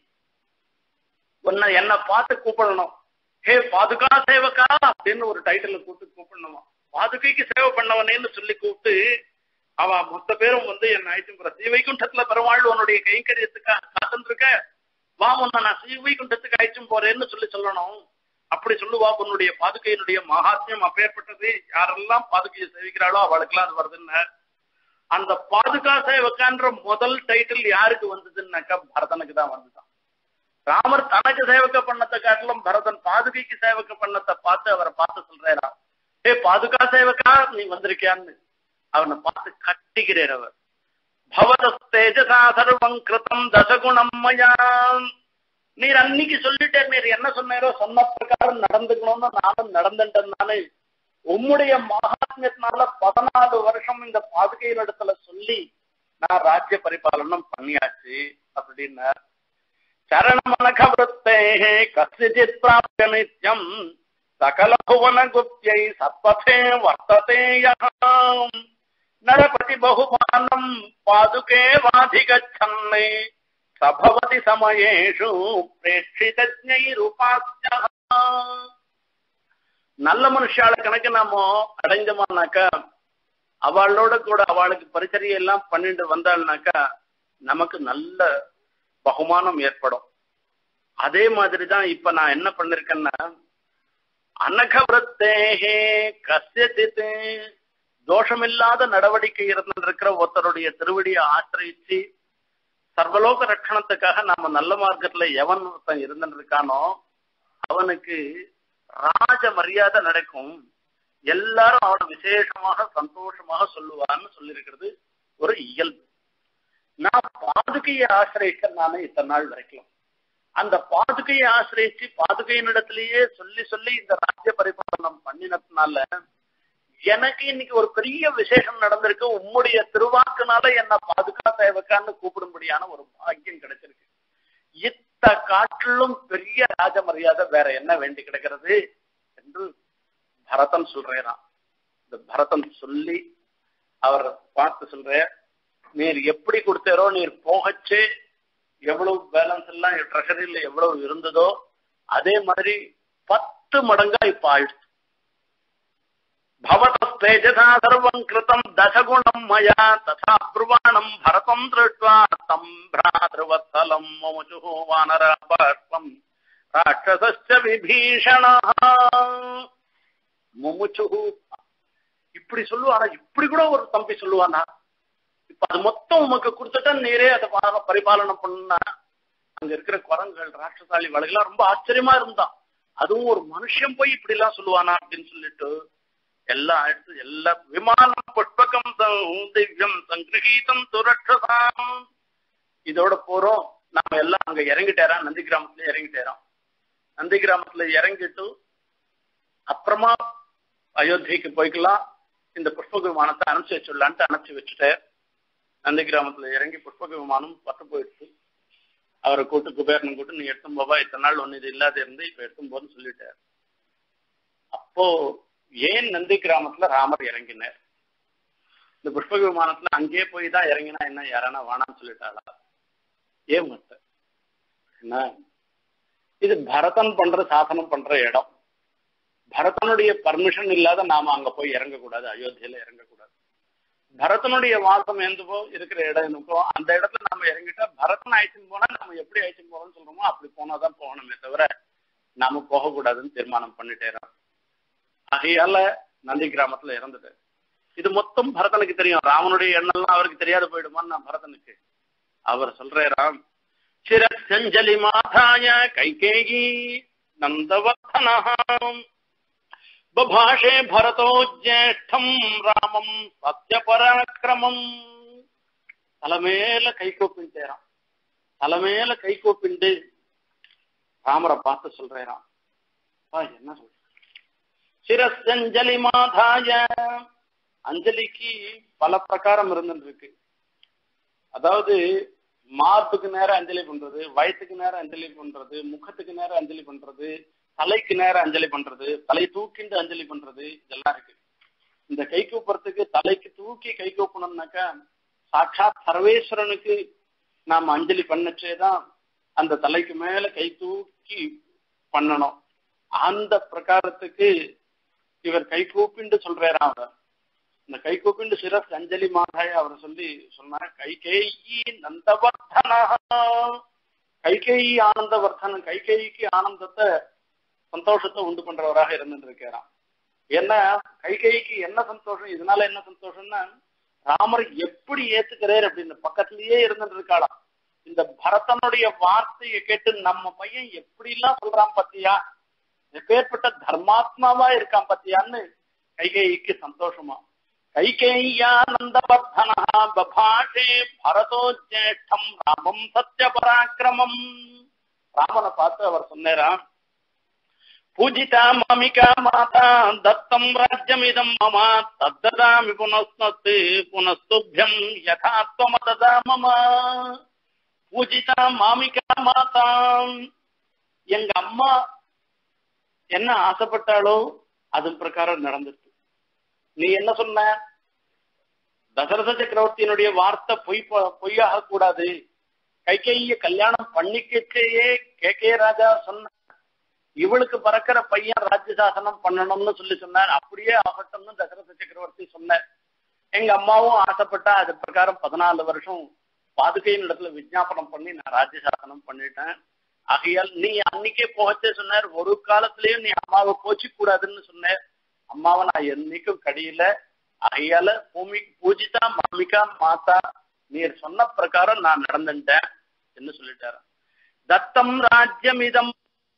உன்னை என்ன பார்த்து கூப்பிடணும் ஹே பாதுகா சேவக்கா அப்படின்னு ஒரு டைட்டில் கூப்பிட்டு கூப்பிடணுமா பாதுகைக்கு சேவை பண்ணவனேன்னு சொல்லி கூப்பிட்டு அவன் மொத்த பேரும் வந்து என்ன ஆயிடுச்சு ஸ்ரீவைகுண்டத்துல பெருமாள் உன்னுடைய கைங்கரியத்துக்காக காத்துருக்க வா உன்னை நான் ஸ்ரீவைகுண்டத்துக்கு அழைச்சும் போறேன்னு சொல்லி சொல்லணும் அப்படி சொல்லுவா உன்னுடைய பாதுகையினுடைய மகாத்மியம் அப்பேற்பட்டது யாரெல்லாம் பாதுகையை சேவிக்கிறாளோ அவளுக்கெல்லாம் அது வருதுன்னு அந்த பாதுகா சேவக்கான்ற முதல் டைட்டில் யாருக்கு வந்ததுன்னாக்கா பரதனுக்கு தான் வந்துதான் ராமர் தனக்கு சேவக்க பண்ணத்தை காட்டிலும் பரதன் பாதுகைக்கு சேவக்க பண்ணத்தை பார்த்து அவரை பார்த்து சொல்றாரா ஏ பாதுகா சேவக்கா நீ வந்திருக்கியான்னு அவனை பார்த்து கட்டிக்கிறார் அவர் பவதஸ்தேஜசா சர்வம் கிருதம் தசகுணம் மயா நீர் அன்னைக்கு சொல்லிட்டேர் நீர் என்ன சொன்னாரோ சொன்ன பிரகாரம் நடந்துக்கணும்னு நானும் நடந்துட்டேன் உம்முடைய மகாத்மியத்தினால பதினாலு வருஷம் இந்த பாதுகையின் இடத்துல சொல்லி நான் ராஜ்ய பரிபாலனம் பண்ணியாச்சு அப்படின்னார் சரணமனகவருத்தே கசிஜித் பிராப்திய நித்யம் சகல புவன குப்தியை சத்பதே வர்த்ததே யஹாம் நரபதி பகுமானம் பாதுகே வாதிகச்சன்னை சபவதி சமயேஷு பிரேட்சிதஜைருபாஸ்ய நல்ல மனுஷால கணக்கு நாம அடைஞ்சோமானாக்கா அவளோட கூட அவளுக்கு பரிச்சரியை எல்லாம் பண்ணிட்டு வந்தாள்னாக்கா நமக்கு நல்ல பகுமானம் ஏற்படும் அதே மாதிரிதான் இப்ப நான் என்ன பண்ணிருக்கேன்னா அனகவிரத்தேகே கசியஜித் தோஷமில்லாத நடவடிக்கை இருந்திருக்கிற ஒருத்தருடைய திருவடியை ஆசிரியிச்சு சர்வலோக ரட்சணத்துக்காக நாம நல்ல மார்க்கத்துல எவன் ஒருத்தன் இருந்திருக்கானோ அவனுக்கு ராஜ மரியாதை நடக்கும் எல்லாரும் அவனை விசேஷமாக சந்தோஷமாக சொல்லுவான்னு சொல்லியிருக்கிறது ஒரு இயல்பு நான் பாதுகையை ஆசிரியக்க நானே இத்தனை நாள் வரைக்கும் அந்த பாதுகையை ஆசிரியச்சு பாதுகையினிடத்திலேயே சொல்லி சொல்லி இந்த ராஜ்ய பரிபாலனம் பண்ணினதுனால எனக்கு இன்னைக்கு ஒரு பெரிய விசேஷம் நடந்திருக்கு உம்முடைய திருவாக்குனால என்ன பாதுகா சேவக்கான்னு கூப்பிடும்படியான ஒரு பாக்கியம் கிடைச்சிருக்கு இத்த காட்டிலும் பெரிய ராஜ மரியாதை வேற என்ன வேண்டி கிடக்கிறது என்று பரதன் சொல்றேன் இந்த பரதன் சொல்லி அவர் பார்த்து சொல்ற நீர் எப்படி கொடுத்தாரோ நீர் போகச்சே எவ்வளவு பேலன்ஸ் எல்லாம் ட்ரெஷரியில எவ்வளவு இருந்ததோ அதே மாதிரி பத்து மடங்கா இப்ப ஆயிடுச்சு भवतस्तेजसा सर्वम् कृतम् दशगुणम् मया तथा ब्रुवाणम् भरतम् दृष्ट्वा तम् भ्रातृवत्सलम् ममुचुः वानरापार्श्वम् ராட்சசஸ்ய விபீஷணா முமுச்சுகு இப்படி சொல்லுவானா இப்படி கூட ஒரு தம்பி சொல்லுவானா இப்ப அது மொத்தம் உமக்கு கொடுத்துட்டா நீரே அதை பா- பரிபாலனம் பண்ணா அங்க இருக்கிற குரங்குகள் ராட்சசாலி வளைகளாம் ரொம்ப ஆச்சரியமா இருந்தான் அதுவும் ஒரு மனுஷன் போய் இப்படி எல்லாம் சொல்லுவானா அப்படின்னு சொல்லிட்டு எல்லாம் எடுத்து எல்லா விமானம் புஷ்பகம் ச- திவ்யம் சங்கிரகீதம் துரட்சசாம் இதோட போறோம் நாம எல்லாம் அங்க இறங்கிட்டேறான் நந்தி கிராமத்துல இறங்கிட்டேறோம் நந்தி கிராமத்துல இறங்கிட்டு அப்புறமா அயோத்திக்கு போய்க்கலாம் இந்த புஷ்பக விமானத்தை அனுப்பிச்சு வச்சுடலான்ட்டு அனுப்பிச்சு வச்சுட்டேன் நந்தி கிராமத்துல இறங்கி புஷ்பக விமானம் பட்டு போயிடுச்சு அவரை கூட்டு குபேரன் கூட்டு நீ எடுத்தும் போவா இத்தனை நாள் ஒன்னு இது இல்லாத இருந்து இப்ப எடுத்தும் போன்னு சொல்லிட்டார் அப்போ ஏன் நந்தி கிராமத்துல ராமர் இறங்கினார் இந்த புஷ்பக விமானத்துல அங்கேயே போய் தான் இறங்கினா என்ன யாரானா வேணாம்னு சொல்லிட்டாளா ஏன் மத்த என்ன இது பரதன் பண்ற சாசனம் பண்ற இடம் பரதனுடைய பர்மிஷன் இல்லாத நாம அங்க போய் இறங்கக்கூடாது அயோத்தியில இறங்கக்கூடாது பரதனுடைய வாசம் எந்தவோ இருக்கிற இடம் எனக்கோ அந்த இடத்துல நம்ம இறங்கிட்டா பரதன் அழைச்சின்னு போனா நம்ம எப்படி அழைச்சின்னு போறோம்னு சொல்றோமோ அப்படி போனாதான் போகணுமே தவிர நாம போகக்கூடாதுன்னு தீர்மானம் பண்ணிட்டேறோம் ஆகையால நந்தி கிராமத்துல இறந்துட்டு இது மொத்தம் பரதனுக்கு தெரியும் ராமனுடைய எண்ணெல்லாம் அவருக்கு தெரியாத போயிடுமான்னு நான் பரதனுக்கு அவர் சொல்றாராம் சிரஞ்சலி மாதாய கைகேயி நந்தவர்தனம் பபாஷே பரதோ ஜேஷ்டம் ராமம் சத்யபராக்கிரமம் தலைமேல கை கூப்பின்ட்டேராம் தலைமேல கை கூப்பிண்டு ராமரை பார்த்து சொல்றேராம் அப்பா, என்ன சொல்ற சிரஸ்அஞ்சலி மாதாய அஞ்சலிக்கு பல பிரகாரம் இருந்துருக்கு அதாவது மார்புக்கு நேரம் அஞ்சலி பண்றது வயத்துக்கு நேரம் அஞ்சலி பண்றது முகத்துக்கு நேரம் அஞ்சலி பண்றது தலைக்கு நேரம் அஞ்சலி பண்றது தலை தூக்கிண்டு அஞ்சலி பண்றது இதெல்லாம் இருக்கு இந்த கை கூப்புறதுக்கு தலைக்கு தூக்கி கை கூப்பணும்னாக்கா சாட்சாத் சர்வேஸ்வரனுக்கு நாம் அஞ்சலி பண்ணச்சேதான் அந்த தலைக்கு மேல கை தூக்கி பண்ணணும் அந்த பிரகாரத்துக்கு இவர் கை கூப்பிண்டு சொல்றாராம் அவர் இந்த கை கூப்பிண்டு சிரஸ் அஞ்சலி மாதாய அவர் சொல்லி சொன்னார் கைகேயி நந்தவர்தனா கைகேயி ஆனந்தவர்தனன் கைகேயிக்கு ஆனந்தத்தை சந்தோஷத்தை உண்டு பண்றவராக இருந்துட்டு இருக்கிறான் என்ன கைகேயிக்கு என்ன சந்தோஷம் இதனால என்ன சந்தோஷம்னா ராமர் எப்படி ஏத்துக்கிறார் அப்படின்னு பக்கத்திலேயே இருந்துட்டு இருக்காளாம் இந்த பரதனுடைய வார்த்தையை கேட்டு நம்ம பையன் எப்படி எல்லாம் சொல்றான் பத்தியா எப்பேற்பட்ட தர்மாத்மாவா இருக்கான் பத்தியான்னு கைகேயிக்கு சந்தோஷமா கைகேயானந்தவர்தனா பபாஷே பரதோ ஜேஷ்டம் ராமம் சத்ய பராக்கிரமம் ராமனை பார்த்து அவர் சொன்னாராம் பூஜிதா மாமிகா மாதா தத்தம் ராஜ்யமிதம் மம தத்ததாமி புனஸ்தத்து புனஸ்துபியம் யதாத்வமததா மம பூஜிதா மாமிகா மாதா எங்க அம்மா என்ன ஆசைப்பட்டாலோ அது பிரகாரம் நடந்துச்சு நீ என்ன சொன்ன தசரத சக்கரவர்த்தியினுடைய வார்த்தை பொய் ப- பொய்யாக கூடாது கைகைய கல்யாணம் பண்ணிக்கச்சேயே கே கே ராஜா சொன்ன இவளுக்கு பறக்கிற பையன் ராஜ்ய சாசனம் பண்ணணும்னு சொல்லி சொன்னார் அப்படியே ஆகட்டும்னு தசரத சக்கரவர்த்தி சொன்னார் எங்க அம்மாவும் ஆசைப்பட்டா அது பிரகாரம் பதினாலு வருஷம் பாதுகையின் இடத்துல விஜாபனம் பண்ணி நான் ராஜ்ய சாசனம் பண்ணிட்டேன் ஆகையால் நீ அன்னைக்கே போகச்சே சொன்னார் ஒரு காலத்திலயும் நீ அம்மாவை போச்சு கூடாதுன்னு சொன்னேன் அம்மாவை நான் என்னைக்கும் கடியில ஆகையால பூமி பூஜிதா மாமிகா மாதா நீர் சொன்ன பிரகாரம் நான் நடந்துட்டேன் என்று சொல்லிட்டாரு தத்தம் ராஜ்யம் இதம்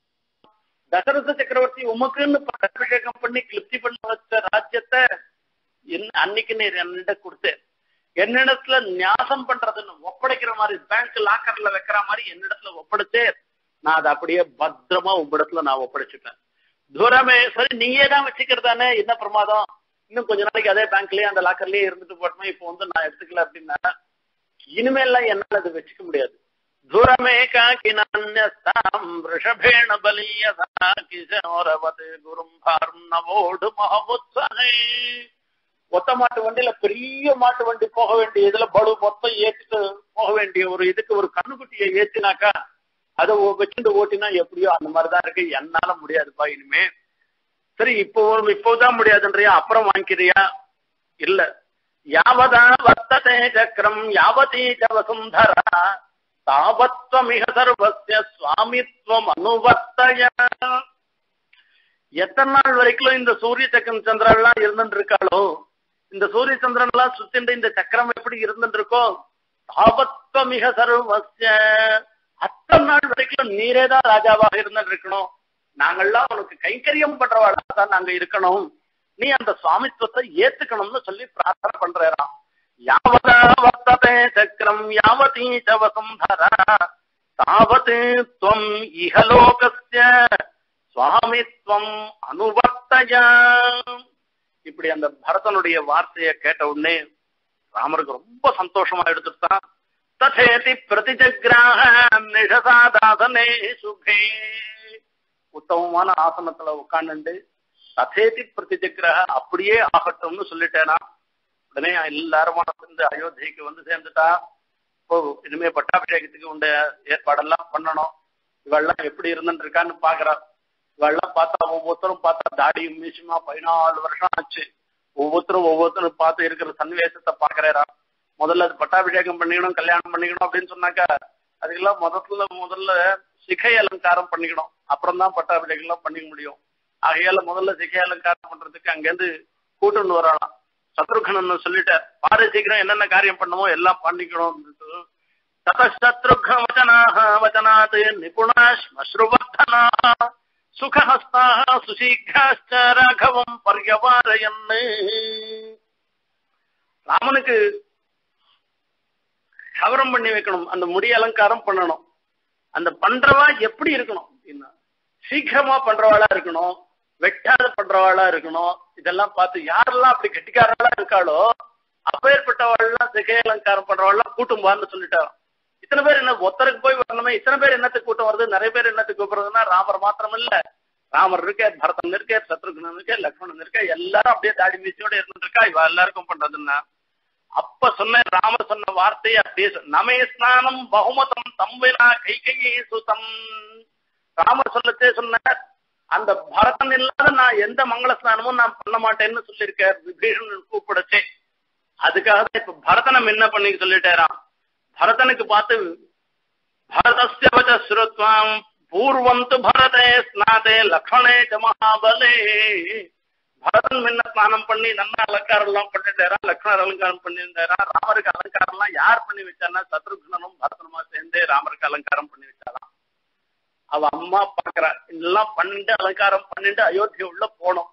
தசரத சக்கரவர்த்தி உமக்குன்னு அபிஷேகம் பண்ணி கிளிப்தி பண்ண வச்ச ராஜ்யத்தை என்ன அன்னைக்கு நீர் என்னிட கொடுத்தேன் என்னிடத்துல நியாசம் பண்றதுன்னு ஒப்படைக்கிற மாதிரி பேங்க் லாக்கர்ல வைக்கிற மாதிரி என்னிடத்துல ஒப்படைச்சே நான் அதை அப்படியே பத்திரமா உங்களிடத்துல நான் ஒப்படைச்சிட்டேன் தூரமே சரி நீயே தான் வச்சுக்கிறதானே என்ன பிரமாதம் இன்னும் கொஞ்ச நாளைக்கு அதே பேங்க்லயே அந்த லாக்கர்லயே இருந்துட்டு போட்டோமே இப்போ வந்து நான் எடுத்துக்கல அப்படின்னா இனிமேல்லாம் என்னால அதை வச்சுக்க முடியாது தூரமே காக்கினாம் ரிஷபேண பலியதா கிஷோரவத் குரும் நவோடு மகமுத்சகே ஒத்த மாட்டு வண்டியில பெரிய மாட்டு வண்டி போக வேண்டிய இதுல பலு மொத்தம் ஏற்றிட்டு போக வேண்டிய ஒரு இதுக்கு ஒரு கண்ணுக்குட்டியை ஏத்தினாக்கா அதை வச்சுட்டு ஓட்டினா எப்படியோ அந்த மாதிரிதான் இருக்கு என்னால முடியாதுப்பா இனிமே சரி இப்போ இப்போதான் முடியாதுன்றியா அப்புறம் வாங்கிக்கிறியா இல்ல யாவதா வர்த்ததே சக்கரம் யாவதீ ச வசுந்தரா தாவத்வமிக சர்வஸ்ய சுவாமித்வம் அனுவர்த்தய எத்தனை நாள் வரைக்கும் இந்த சூரிய சக்கரம் சந்திரன் எல்லாம் இருந்துட்டு இருக்காளோ இந்த சூரிய சந்திரன் எல்லாம் சுத்திண்டு இந்த சக்கரம் எப்படி இருந்துட்டு இருக்கோ தாவத்வமிக சர்வஸ்ய அத்தனை நாள் வரைக்கும் நீரே தான் ராஜாவாக இருந்துட்டு இருக்கணும் நாங்கள்லாம் உனக்கு கைங்கரியம் பண்றவாளா தான் நாங்க இருக்கணும் நீ அந்த சுவாமித்துவத்தை ஏத்துக்கணும்னு சொல்லி பிரார்த்தனை பண்றாராம் யாவதா வர்த்ததே சக்கரம் யாவதீ ச வசுந்தரா தாவத் துவம் இஹலோகஸ்ய சுவாமித்வம் அனுவர்த்தய இப்படி அந்த பரதனுடைய வார்த்தையை கேட்ட உடனே ராமருக்கு ரொம்ப சந்தோஷமா எடுத்துட்டான் ததேதி பிரதிஜக்ராக நிஷசாதாசனே சுகே உத்தமமான ஆசனத்துல உட்கார்ந்து ததேதி பிரதிஜக்ரக அப்படியே ஆகட்டும்னு சொல்லிட்டேனா உடனே எல்லாருமா வந்து அயோத்திக்கு வந்து சேர்ந்துட்டா இப்போ இனிமே பட்டாபிஷேகத்துக்கு உண்ட ஏற்பாடெல்லாம் பண்ணணும் இவெல்லாம் எப்படி இருந்துட்டு இருக்கான்னு பாக்குறா இவெல்லாம் பார்த்தா ஒவ்வொருத்தரும் பார்த்தா தாடியும் மீசுமா பதினாலு வருஷம் ஆச்சு ஒவ்வொருத்தரும் ஒவ்வொருத்தரும் பார்த்து இருக்கிற சன்னிவேசத்தை பாக்குறா முதல்ல அது பட்டாபிஷேகம் பண்ணிக்கணும் கல்யாணம் பண்ணிக்கணும் அப்படின்னு சொன்னாக்கா அதுக்கெல்லாம் முதல்ல முதல்ல சிகை அலங்காரம் பண்ணிக்கணும் அப்புறம் தான் பட்டாபிஷேகம் எல்லாம் பண்ணிக்க முடியும் ஆகையால முதல்ல சிகை அலங்காரம் பண்றதுக்கு அங்கேருந்து கூட்டுன்னு வரலாம் சத்ருகனன் சொல்லிட்டார் பாரு சீக்கிரம் என்னென்ன காரியம் பண்ணுமோ எல்லாம் பண்ணிக்கணும் ததசத்ருக வச்சனாக வச்சனாத் நிபுணா ஸ்மஸ்ருவர்த்தனா சுகஹஸ்தாக சுசீகாச்ச ராகவம் பர்யவாரயன் ராமனுக்கு கவரம் பண்ணி வைக்கணும் அந்த முடி அலங்காரம் பண்ணணும் அந்த பண்றவா எப்படி இருக்கணும் அப்படின்னா சீக்கிரமா பண்றவாளா இருக்கணும் வெட்டாத பண்றவாளா இருக்கணும் இதெல்லாம் பார்த்து யாரெல்லாம் அப்படி கெட்டிக்காரங்களா இருக்காளோ அப்பேற்பட்டவாள்லாம் சிகை அலங்காரம் பண்றவாள்லாம் கூட்டம் வான்னு சொல்லிட்டாராம் இத்தனை பேர் என்ன ஒத்தருக்கு போய் வரணுமே இத்தனை பேர் என்னத்துக்கு கூட்டம் வருது நிறைய பேர் என்னத்துக்கு கூப்பிடுறதுன்னா ராமர் மாத்திரம் இல்ல ராமர் இருக்க பரதன் இருக்க சத்ருகுணன் இருக்க லக்ஷ்மணன் இருக்க எல்லாரும் அப்படியே தாடி மீசியோட இருந்துட்டு இருக்கா இவ எல்லாருக்கும் பண்றதுன்னா அப்ப சொன்ன ராமர் சொன்ன வார்த்தையை அப்படியே நமே ஸ்நானம் பகுமதம் தம்பினா கை கையே சுதம் ராமர் சொல்லத்தே சொன்னார் அந்த பரதன் இல்லாத நான் எந்த மங்கள ஸ்நானமும் நான் பண்ண மாட்டேன்னு சொல்லியிருக்கார் விபீஷணன் கூப்பிடச்சே அதுக்காக தான் இப்ப பரதனை என்ன பண்ணி சொல்லிட்டேராம் பரதனுக்கு பார்த்து பரதஸ்ய வச்ச ஸ்ருத்வாம் பூர்வம் து பரதே ஸ்நாதே லக்ஷ்மணே ச மகாபலே பரதன் முன்ன ஸ்நானம் பண்ணி நல்ல அலங்காரம் எல்லாம் பண்ணிட்டாரா லக்ஷ்மணர் அலங்காரம் பண்ணியிருந்தாரா ராமருக்கு அலங்காரம் எல்லாம் யார் பண்ணி வச்சாருன்னா சத்ருகுணனும் பரதனுமா சேர்ந்தே ராமருக்கு அலங்காரம் பண்ணி வச்சாராம் அவ அம்மா பாக்குறா இதெல்லாம் பண்ணிட்டு அலங்காரம் பண்ணிட்டு அயோத்தியா உள்ள போனோம்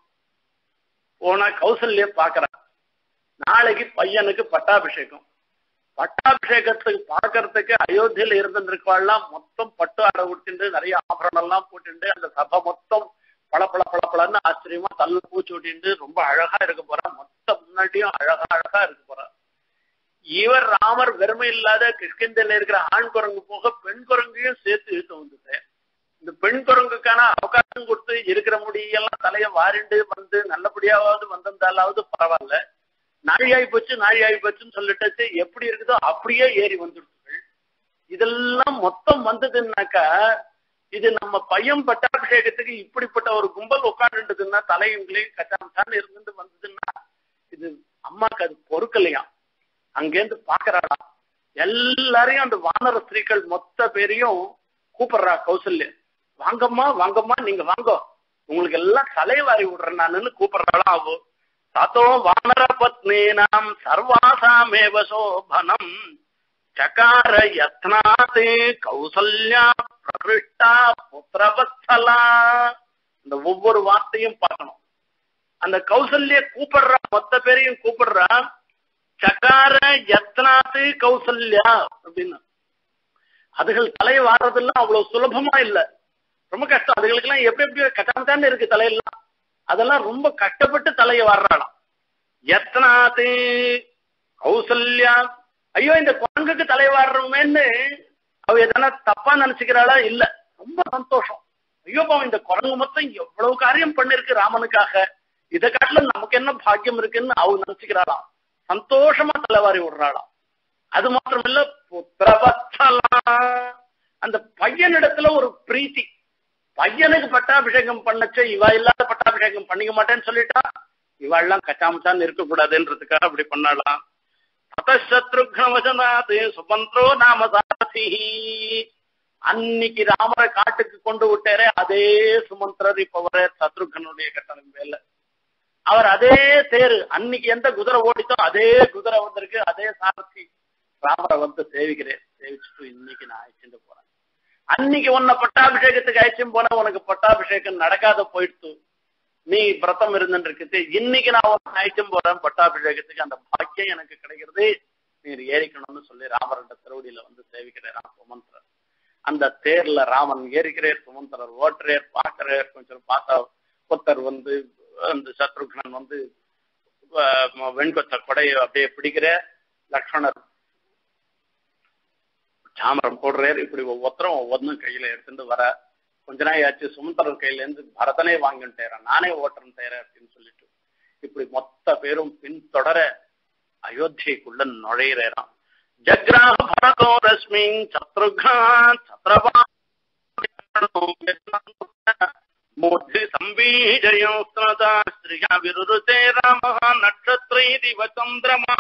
போனா கௌசல்ய பாக்குறா நாளைக்கு பையனுக்கு பட்டாபிஷேகம் பட்டாபிஷேகத்துக்கு பார்க்கறதுக்கு அயோத்தியில இருந்திருக்கவாள்லாம் மொத்தம் பட்டு அடை உடுத்திட்டு நிறைய ஆபரணம் எல்லாம் போட்டுட்டு அந்த சபை மொத்தம் பள பள பள பளன்னு ஆச்சரியமா தள்ள பூச்சி ஓட்டிட்டு ரொம்ப அழகா இருக்க போறா மொத்த முன்னாடியும் அழகா அழகா இருக்க போறா இவர் ராமர் வெறுமை இல்லாத கிஷ்கிந்தையில இருக்கிற ஆண் குரங்கு போக பெண் குரங்கையும் சேர்த்து இழுத்து வந்துட்டு இந்த பெண் குரங்குக்கான அவகாசம் கொடுத்து இருக்கிற முடியெல்லாம் தலைய வாரிண்டு வந்து நல்லபடியாவது வந்திருந்தாலாவது பரவாயில்ல நாழியாய் போச்சு நாழியாய் போச்சுன்னு சொல்லிட்டு எப்படி இருக்குதோ அப்படியே ஏறி வந்துடுச்சுகள் இதெல்லாம் மொத்தம் வந்ததுன்னாக்கா இது நம்ம பையன் பட்டாபிஷேகத்துக்கு இப்படிப்பட்ட ஒரு கும்பல் உட்காந்துட்டுதுன்னா தலையுங்களையும் கச்சாமச்சான்னு இருந்துட்டு வந்ததுன்னா இது அம்மாக்கு அது பொறுக்கலையாம் அங்கேருந்து பாக்குறாளா எல்லாரையும் அந்த வானர ஸ்திரீகள் மொத்த பேரையும் கூப்பிடுறா கௌசல்யா வாங்கம்மா வாங்கம்மா நீங்க வாங்க உங்களுக்கு எல்லாம் தலைவாரி விடுறேன் நானுன்னு கூப்பிடுறாளா ஆவோ தத்தோ வானர பத்னீனாம் சர்வாசாமேவ சோபனம் சகார யத்னாத் கௌசல்யா பிரகிருஷ்டா புத்திரவத்சலா இந்த ஒவ்வொரு வார்த்தையும் பார்க்கணும் அந்த கௌசல்ய கூப்பிடுறா மொத்த பேரையும் கூப்பிடுறா சகார யத்னாத் கௌசல்யா அப்படின்னு அதுகள் தலை வாடுறதெல்லாம் அவ்வளவு சுலபமா இல்ல ரொம்ப கஷ்டம் அதுகளுக்கு எல்லாம் எப்படி எப்படி கட்டாமத்தானே இருக்கு தலையெல்லாம் அதெல்லாம் ரொம்ப கஷ்டப்பட்டு தலையை வர்றாளாம் எத்தனாத்து கௌசல்யா ஐயோ இந்த குரங்குக்கு தலை வாடுறோமேன்னு அவ எதனா தப்பா நினைச்சுக்கிறாளா இல்ல ரொம்ப சந்தோஷம் ஐயோ பாவம் இந்த குரங்கு மொத்தம் எவ்வளவு காரியம் பண்ணிருக்கு ராமனுக்காக இதை காட்டிலும் நமக்கு என்ன பாக்கியம் இருக்குன்னு அவங்க நினைச்சுக்கிறாளாம் சந்தோஷமா தலைவாரி விடுறாளாம் அது மாத்திரமில்ல புத்திரவத்சலா அந்த பையனிடத்துல ஒரு பிரீத்தி பையனுக்கு பட்டாபிஷேகம் பண்ணச்ச இவ இல்லாத பட்டாபிஷேகம் பண்ணிக்க மாட்டேன்னு சொல்லிட்டா இவ எல்லாம் கச்சாமச்சான்னு இருக்கக்கூடாதுன்றதுக்காக அப்படி பண்ணலாம் சத்ருக்னவசனாத் சுமந்திரோ நாம சாரதி அன்னைக்கு ராமரை காட்டுக்கு கொண்டு விட்டாரே அதே சுமந்திரர் இப்ப வர சத்ருகனுடைய கட்டணம் மேல அவர் அதே தேரு அன்னைக்கு எந்த குதிரை ஓடித்தோ அதே குதிரை வந்திருக்கு அதே சாரதி ராமரை வந்து சேவிக்கிறேன் சேவிச்சுட்டு இன்னைக்கு நான் அழைச்சிட்டு போறேன் அன்னைக்கு உன்னை பட்டாபிஷேகத்துக்கு அழைச்சும் போன உனக்கு பட்டாபிஷேகம் நடக்காத போயிடுத்து நீ விரதம் இருந்துட்டு இருக்குது இன்னைக்கு நான் உன்னை அழைச்சும் போறேன் பட்டாபிஷேகத்துக்கு அந்த பாக்கியம் எனக்கு கிடைக்கிறது நீர் ஏறிக்கணும்னு சொல்லி ராமரோட திருவடியில வந்து சேவிக்கிறேன் சுமந்திரர் அந்த தேர்ல ராமன் ஏறிக்கிறேர் சுமந்திரர் ஓட்டுறேர் பார்க்கிறேர் கொஞ்சம் பார்த்தா புத்தர் வந்து அந்த சத்ருக்னன் வந்து வெண்கொத்த கொடையை அப்படியே பிடிக்கிற லக்ஷ்மணர் சாமரம் போடுறாரு இப்படி ஒவ்வொருத்தரும் ஒவ்வொன்றும் கையில எடுத்துட்டு வர கொஞ்ச நாள் ஆச்சு சுமந்திரர் கையில இருந்து பரதனே வாங்கிட்டேன் நானே ஓட்டுறேன் தேர அப்படின்னு சொல்லிட்டு இப்படி மொத்த பேரும் பின்தொடர அயோத்தியைக்குள்ள நுழையிறான் ஜக்ராஹ பரதோ ரஸ்மின் சத்ருகா சத்ரவா மூர்த்தி சம்பீஜயம் ஸ்னதா ஸ்ரீயா விருருதே ராம நட்சத்திரை திவ சந்திரமா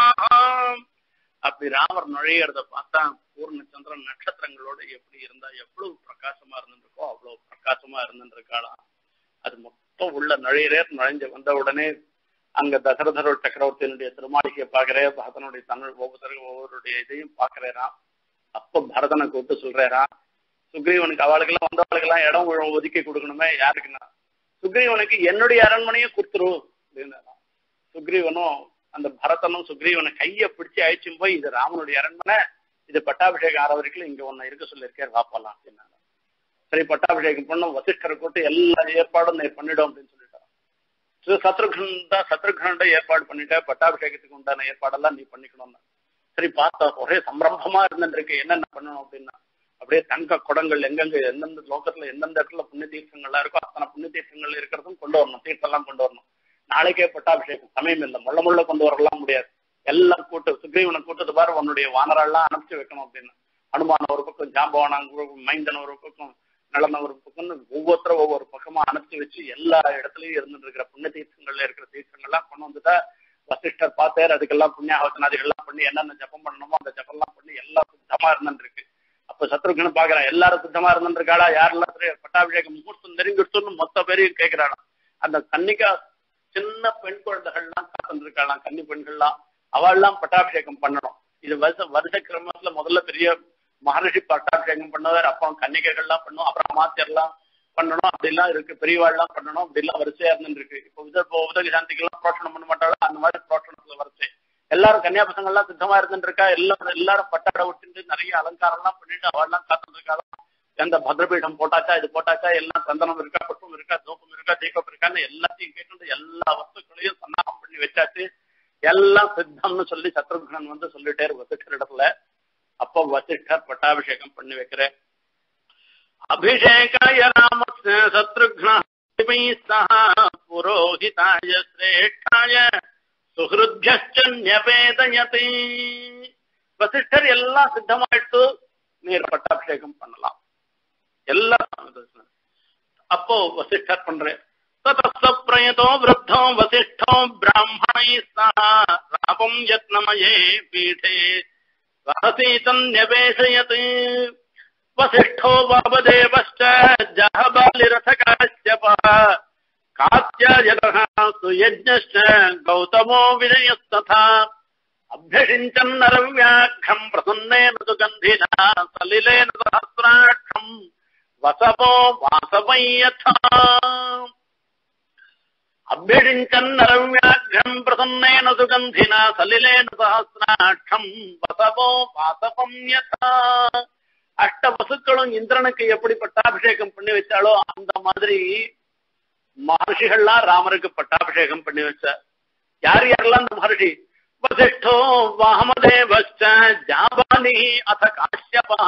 அப்படி ராமர் நுழையிறத பார்த்தா பூர்ண சந்திரன் நட்சத்திரங்களோட எப்படி இருந்தா எவ்வளவு பிரகாசமா இருந்துருக்கோ அவ்வளவு பிரகாசமா இருந்துருக்காளாம் அது மொத்தம் உள்ள நுழையிறேர் நுழைஞ்சு வந்த உடனே அங்க தசரதர சக்கரவர்த்தியினுடைய திருமாளிகையை பாக்குறேன் பரதனுடைய தமிழ் ஒவ்வொருத்தரும் ஒவ்வொருடைய இதையும் பாக்குறேராம் அப்ப பரதனை கூப்பிட்டு சொல்றேராம் சுக்ரீவனுக்கு அவளுக்கெல்லாம் வந்தவளுக்கெல்லாம் இடம் ஒதுக்கி கொடுக்கணுமே யாருக்குன்னா சுக்ரீவனுக்கு என்னுடைய அரண்மனையை கொடுத்துரு அப்படின்னு சுக்ரீவனும் அந்த பரதனும் சுக்ரீவனை கைய பிடிச்சு அழிச்சும் போய் இது ராமனுடைய அரண்மனை இது பட்டாபிஷேகம் ஆற வரைக்கும் இங்க ஒன்னு இருக்க சொல்லியிருக்கேன் வாப்பலாம் அப்படின்னாங்க சரி பட்டாபிஷேகம் பண்ண வசிஷ்டரை கூட்டு எல்லா ஏற்பாடும் நீ பண்ணிடும் அப்படின்னு சொல்லிட்டான் சத்ருகன் தான் சத்ருகனோட ஏற்பாடு பண்ணிட்ட பட்டாபிஷேகத்துக்கு உண்டான ஏற்பாடெல்லாம் நீ பண்ணிக்கணும்னு சரி பார்த்தா ஒரே சம்பிரமமா இருந்துருக்கு என்னென்ன பண்ணணும் அப்படின்னா அப்படியே தங்க குடங்கள் எங்கெங்க எந்தெந்த லோகத்துல எந்தெந்த இடத்துல புண்ணிய தீர்த்தங்கள்லாம் இருக்கோ அத்தனை புண்ணிய தீர்த்தங்கள் இருக்கிறதும் கொண்டு வரணும் தீர்த்தம்லாம் கொண்டு வரணும் நாளைக்கே பட்டாபிஷேகம் சமயம் இல்லை முள்ள முள்ள கொண்டு வரலாம் முடியாது எல்லாம் கூட்டு சுக்ரீவனை கூட்டத்து பாரு உன்னுடைய வானரெல்லாம் அனுப்பிச்சு வைக்கணும் அப்படின்னு அனுமான ஒரு பக்கம் ஜாம்பவான மைந்தன் ஒரு பக்கம் நலன ஒரு பக்கம்னு ஒவ்வொருத்தரும் ஒவ்வொரு பக்கமா அனுப்பிச்சு வச்சு எல்லா இடத்துலயும் இருந்துட்டு இருக்கிற புண்ணிய தீர்த்தங்கள்ல இருக்கிற தீர்த்தங்கள்லாம் கொண்டு வந்துட்டா வசிஷ்டர் பார்த்தாரு அதுக்கெல்லாம் புண்ணியாவசனாதிகள்லாம் பண்ணி என்னென்ன ஜப்பம் பண்ணணுமோ அந்த ஜப்பம்லாம் பண்ணி எல்லாம் சுத்தமா இருந்துட்டு இருக்கு அப்ப சத்ருகன் பாக்குறான் எல்லாரும் சுத்தமா இருந்துட்டு இருக்காளா யாரெல்லாம் பட்டாபிஷேகம் முகூர்த்தம் நெருங்கிடுச்சுன்னு மொத்த பேரையும் கேட்கிறாளாம் அந்த கன்னிகா சின்ன பெண் குழந்தைகள்லாம் காத்துட்டு இருக்காளாம் கன்னி பெண்கள்லாம் அவள்லாம் பட்டாபிஷேகம் பண்ணணும் இது வருஷ வருஷ கிரமத்துல முதல்ல பெரிய மகரிஷி பட்டாபிஷேகம் பண்ணவர் அப்புறம் கன்னிகைகள்லாம் பண்ணும் அப்புறம் மாத்தியர்லாம் பண்ணணும் அப்படிலாம் இருக்கு பெரியவாள்லாம் பண்ணணும் அப்படிலாம் வரிசையா இருந்துட்டு இருக்கு இப்போ உத உதவி சாந்திக்கெல்லாம் புரோஷனம் பண்ண மாட்டாலும் அந்த மாதிரி புரோஷனத்துல வரிசை எல்லாரும் கன்னியா பசங்க எல்லாம் சுத்தமா இருந்துட்டு இருக்கா எல்லாரும் எல்லாரும் பட்டாடை விட்டுட்டு நிறைய அலங்காரம் எல்லாம் பண்ணிட்டு அவள்லாம் காத்துட்டு இருக்காளாம் எந்த பத்ரபீடம் போட்டாச்சா இது போட்டாச்சா எல்லாம் சந்தனம் இருக்கா புஷ்பம் இருக்கா தூக்கம் இருக்கா தீபம் இருக்கான்னு எல்லாத்தையும் கேட்டு எல்லா வஸ்துக்களையும் சன்னாகம் பண்ணி வச்சாச்சு எல்லாம் சித்தம்னு சொல்லி சத்ருகன் வந்து சொல்லிட்டே வசிஷ்டர் இடத்துல அப்போ வசிஷ்டர் பட்டாபிஷேகம் பண்ணி வைக்கிற அபிஷேகாய ராமஸ்ய சத்ருக்ன சக புரோஹிதாய சிரேஷ்டாய சுஹிருத்யவேதயதி வசிஷ்டர் எல்லாம் சித்தமாயிட்டு நீர் பட்டாபிஷேகம் பண்ணலாம் எல்லாம் அப்போ வசிஷ்டர் பண்றேன் ततः प्रयतो वृद्धो वसिष्ठो ब्राह्मणैः सह रामम् यत्नमये पीठे सहसी तन्यवेशयत् वसिष्ठो वामदेवश्च जहबालिरथकाश्यपः कात्यायनः सुयज्ञश्च गौतमो विजयस्तथा अभ्यषिञ्चन्नरव्याघ्रम् प्रसन्नेन तु गन्धिना सलिलेन सहस्राक्षम् वसवो वासवै यथा अभ्यषिञ्चन्नरव्याघ्रम् प्रसन्नेन सुगन्धिना सलिलेन सहस्राक्षम् வசவோ வாசவம் யதா அஷ்ட வசுக்களும் இந்திரனுக்கு எப்படி பட்டாபிஷேகம் பண்ணி வச்சாலோ அந்த மாதிரி மகர்ஷிகள்லாம் ராமருக்கு பட்டாபிஷேகம் பண்ணி வச்சார் யார் யாரெல்லாம் அந்த மகர்ஷி வசிஷ்டோ வாமதேவச்ச ஜாபானி அத காஷ்யபா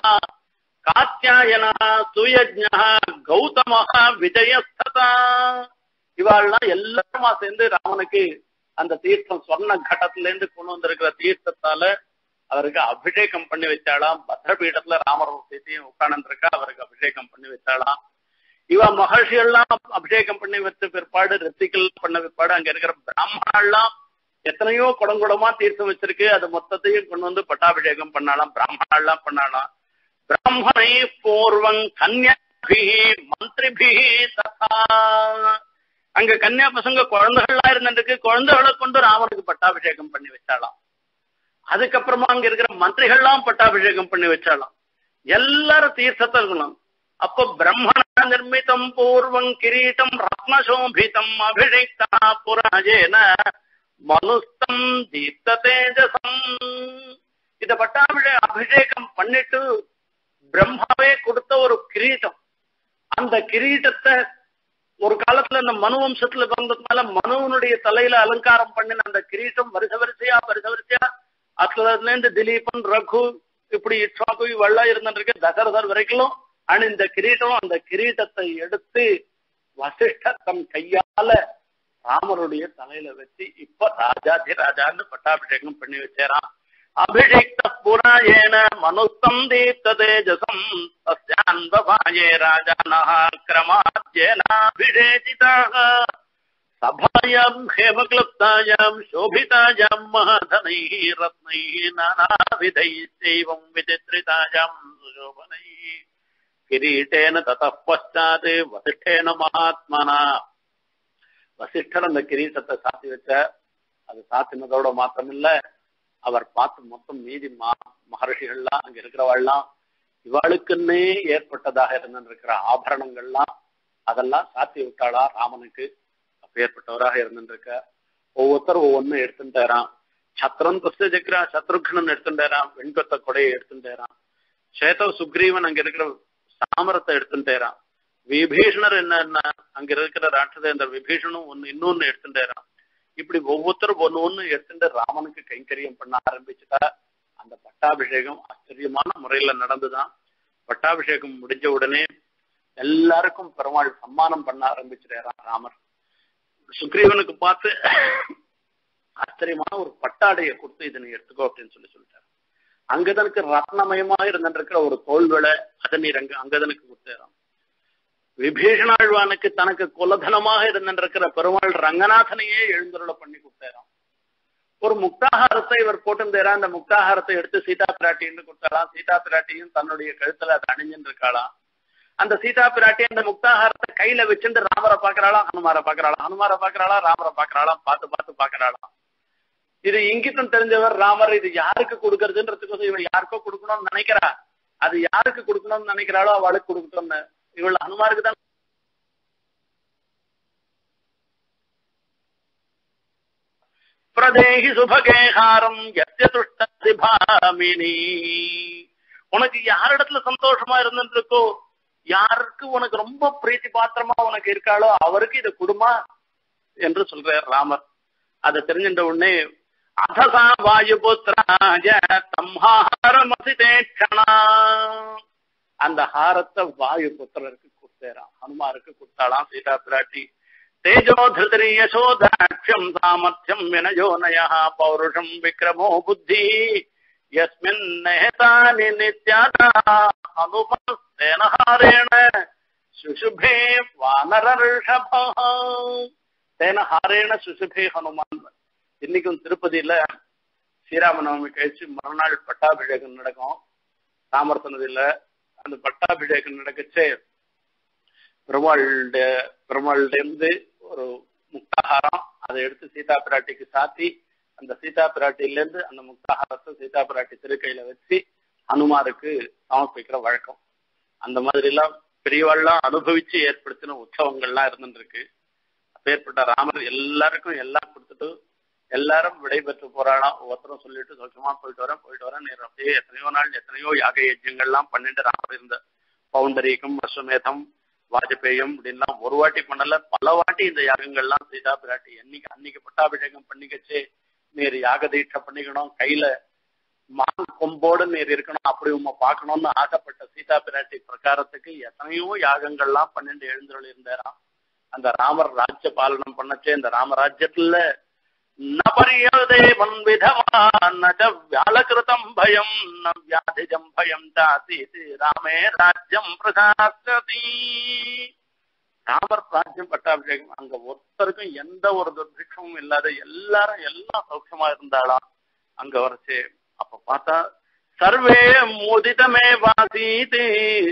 காத்தியாயன சுயஜ்ஞ கௌதம விஜயஸ்ததா இவாள்லாம் எல்லாருமா சேர்ந்து ராமனுக்கு அந்த தீர்த்தம் சொர்ண கடத்துல இருந்து கொண்டு வந்திருக்கிற தீர்த்தத்தால அவருக்கு அபிஷேகம் பண்ணி வச்சாலாம் பத்ரபீடத்துல ராமர் சீத்தையும் உட்கார்ந்துருக்கா அவருக்கு அபிஷேகம் பண்ணி வச்சாலாம் இவ மகர்ஷி எல்லாம் அபிஷேகம் பண்ணி வச்ச பிற்பாடு ரித்திகள் பண்ண பிற்பாடு அங்க இருக்கிற பிராமணெல்லாம் எத்தனையோ குடங்குடமா தீர்த்தம் வச்சிருக்கு அது மொத்தத்தையும் கொண்டு வந்து பட்டாபிஷேகம் பண்ணாலாம் பிராமணெல்லாம் பண்ணாலாம் பிராமணை பூர்வம் கன்யாபி மந்திரிபி ததா அங்க கன்னியா பசங்க குழந்தைகள்லாம் இருந்துருக்கு குழந்தைகளை கொண்டு ராமனுக்கு பட்டாபிஷேகம் பண்ணி வச்சாலாம் அதுக்கப்புறமா அங்க இருக்கிற மந்திரிகள்லாம் பட்டாபிஷேகம் பண்ணி வச்சாலாம் எல்லாரும் தீர்த்தத்தை இருக்கணும் அப்போ பிரம்மண நிர்மிதம் பூர்வம் கிரீட்டம் ரத்னசோபிதம் அபிஷேக்தா புராஜேன மனுஸ்தம் தீப்த தேஜசம் இத பட்டாபிஷே அபிஷேகம் பண்ணிட்டு பிரம்மாவே கொடுத்த ஒரு கிரீட்டம் அந்த கிரீட்டத்தை ஒரு காலத்துல இந்த மனு வம்சத்துல வந்ததுனால மனுவனுடைய தலையில அலங்காரம் பண்ணின அந்த கிரீட்டம் வருஷ வரிசையா வருஷ வரிசையா அதுல இருந்து திலீபன் ரகு இப்படி இட்சாக்கு இவெல்லாம் இருந்துருக்கு தசரதர் வரைக்கும் ஆனா இந்த கிரீட்டம் அந்த கிரீட்டத்தை எடுத்து வசிஷ்டர் தம் கையால ராமருடைய தலையில வச்சு இப்ப ராஜாதி ராஜான்னு பட்டாபிஷேகம் பண்ணி வச்சேராம் அபிஷேக்த புராயேன மனுஸ்தம் தீப்த தேஜசம் தஸ்யான்பவாயே ராஜானः क्रमाद्येनाभिषेचिताः सभायाम् हेमक्लुप्तायाम् शोभितायाम् महाधनैः रत्नैः नानाविधैश्चैवम् विचित्रितायाम् सुशोभनैः किरीटेन ततः पश्चात् वसिष्ठेन महात्मना வசிஷ்டர் அந்த கிரீட்டத்தை சாத்தி வச்ச அது சாத்தினதோட மாத்திரம் இல்ல அவர் பார்த்து மொத்தம் மீதி மா மகர்ஷிகள்லாம் அங்க இருக்கிறவாள்லாம் இவாளுக்குன்னே ஏற்பட்டதாக இருந்திருக்கிற ஆபரணங்கள்லாம் அதெல்லாம் சாத்தி விட்டாளா ராமனுக்கு அப்பேற்பட்டவராக இருந்திருக்க ஒவ்வொருத்தர் ஒவ்வொன்னும் எடுத்துட்டாராம் சத்ரன் பஸ்து ஜக்ரா சத்ருக்னன் எடுத்துட்டாராம் வெண்கொத்த கொடையை எடுத்துட்டாராம் சேதவ சுக்ரீவன் அங்க இருக்கிற சாமரத்தை எடுத்துட்டாராம் விபீஷணர் என்ன அங்க இருக்கிற ராட்சதேந்திர விபீஷணும் ஒன்னு இன்னொன்னு எடுத்துட்டாராம் இப்படி ஒவ்வொருத்தரும் ஒன்னு ஒண்ணு எடுத்துட்டு ராமனுக்கு கைங்கரியம் பண்ண ஆரம்பிச்சுட்டா அந்த பட்டாபிஷேகம் ஆச்சரியமான முறையில நடந்துதான் பட்டாபிஷேகம் முடிஞ்ச உடனே எல்லாருக்கும் பெருமாள் சம்மானம் பண்ண ஆரம்பிச்சிட்டாராம் ராமர் சுக்ரீவனுக்கு பார்த்து ஆச்சரியமான ஒரு பட்டாடையை கொடுத்து இதனை எடுத்துக்கோ அப்படின்னு சொல்லி சொல்லிட்டாரு அங்கதனுக்கு ரத்னமயமா இருந்திருக்கிற ஒரு தோல்விளை அதை நீர் அங்க அங்கதனுக்கு கொடுத்தாராம் விபீஷணாழ்வானுக்கு தனக்கு குலதனமாக இருந்திருக்கிற பெருமாள் ரங்கநாதனையே எழுந்தருள பண்ணி கொடுத்தாராம் ஒரு முக்தாகாரத்தை இவர் போட்டிருந்தாரா அந்த முக்தாகாரத்தை எடுத்து சீதா பிராட்டின்னு கொடுத்தாலாம் சீதா பிராட்டியும் தன்னுடைய கழுத்துல அதை அணிஞ்சுட்டு இருக்காளாம் அந்த சீதா பிராட்டி அந்த முக்தாகாரத்தை கையில வச்சுட்டு ராமரை பாக்குறாளா ஹனுமாரை பாக்குறாளா ஹனுமாரை பாக்குறாளா ராமரை பாக்குறாளா பார்த்து பார்த்து பாக்குறாளாம் இது இங்கிட்டும் தெரிஞ்சவர் ராமர் இது யாருக்கு கொடுக்கறதுன்றதுக்கு இவன் யாருக்கோ கொடுக்கணும்னு நினைக்கிறா அது யாருக்கு கொடுக்கணும்னு நினைக்கிறாளோ அவளுக்கு கொடுக்கணும்னு இவள் ஹனுமாருக்கு தான் பிரதேகி சுபகேகாரம் எத்திய துஷ்டி பாமினி உனக்கு யாரிடத்துல சந்தோஷமா இருந்துருக்கோ யாருக்கு உனக்கு ரொம்ப பிரீத்தி பாத்திரமா உனக்கு இருக்காளோ அவருக்கு இதை கொடுமா என்று சொல்றார் ராமர் அதை தெரிஞ்சின்ற உடனே அதசா வாயுபுத்திராய தம்ஹாரமசிதேட்சணா அந்த ஹாரத்தை வாயு புத்திரருக்கு கொடுத்தேராம் ஹனுமாருக்கு கொடுத்தாளாம் சீதா பிராட்டி தேஜோ திருதிரி யசோதாட்சியம் சாமர்த்தியம் வினயோனய பௌருஷம் விக்ரமோ புத்தி யஸ்மின் நேதானி நித்யாதா அனுபஸ்தேன ஹாரேண சுசுபே வானரர்ஷபா தேன ஹாரேண சுசுபே ஹனுமான் இன்னைக்கும் திருப்பதியில ஸ்ரீராமநவமி கழிச்சு மறுநாள் பட்டாபிஷேகம் நடக்கும் சாமர்த்த நதியில அந்த பட்டாபிஷேகம் நடக்கச்சே பெருமாளுடைய பெருமாளுடைய இருந்து ஒரு முக்தாகாரம் அதை எடுத்து சீதா பிராட்டிக்கு சாத்தி அந்த சீதா பிராட்டில இருந்து அந்த முக்தாகாரத்தை சீதா பிராட்டி திருக்கையில வச்சு ஹனுமாருக்கு சமர்ப்பிக்கிற வழக்கம் அந்த மாதிரி எல்லாம் பெரியவாள்லாம் அனுபவிச்சு ஏற்படுத்தின உற்சவங்கள்லாம் இருந்துருக்கு அப்பேற்பட்ட ராமர் எல்லாருக்கும் எல்லாம் கொடுத்துட்டு எல்லாரும் விடைபெற்று போறாளாம் ஒவ்வொருத்தரும் சொல்லிட்டு சொச்சமா போயிட்டு வரேன் போயிட்டு வரேன் நீர் அப்படியே எத்தனையோ நாள் எத்தனையோ யாக யஜ்யங்கள்லாம் பண்ணிட்டு ராமர் இருந்த பவுண்டரிக்கும் அஸ்வமேதம் வாஜபேயம் அப்படின்லாம் ஒரு வாட்டி பண்ணல பல வாட்டி இந்த யாகங்கள்லாம் சீதா பிராட்டி என்னைக்கு அன்னைக்கு பட்டாபிஷேகம் பண்ணிக்கச்சு நீர் யாக தீட்சை பண்ணிக்கணும் கையில மான் கொம்போடு நீர் இருக்கணும் அப்படி உண்மை பார்க்கணும்னு ஆசைப்பட்ட சீதா பிராட்டி பிரகாரத்துக்கு எத்தனையோ யாகங்கள்லாம் பன்னெண்டு எழுந்தருள் இருந்தாராம் அந்த ராமர் ராஜ்ய பாலனம் பண்ணச்சே இந்த ராமராஜ்யத்துல நபரியதேவன் விதவான் ந வியாழகிருதம் பயம் ந வியாதிஜம் பயம் தாசீத் ராமே ராஜ்யம் பிரசாஸ்தி ராமர் ராஜ்யம் பட்டாபிஷேகம் அங்க ஒருத்தருக்கும் எந்த ஒரு துர்பிக்ஷமும் இல்லாத எல்லாரும் எல்லாம் சௌக்கியமா இருந்தாளாம் அங்க வரைச்சு அப்ப பார்த்தா சர்வே முதிதமே வாசீத்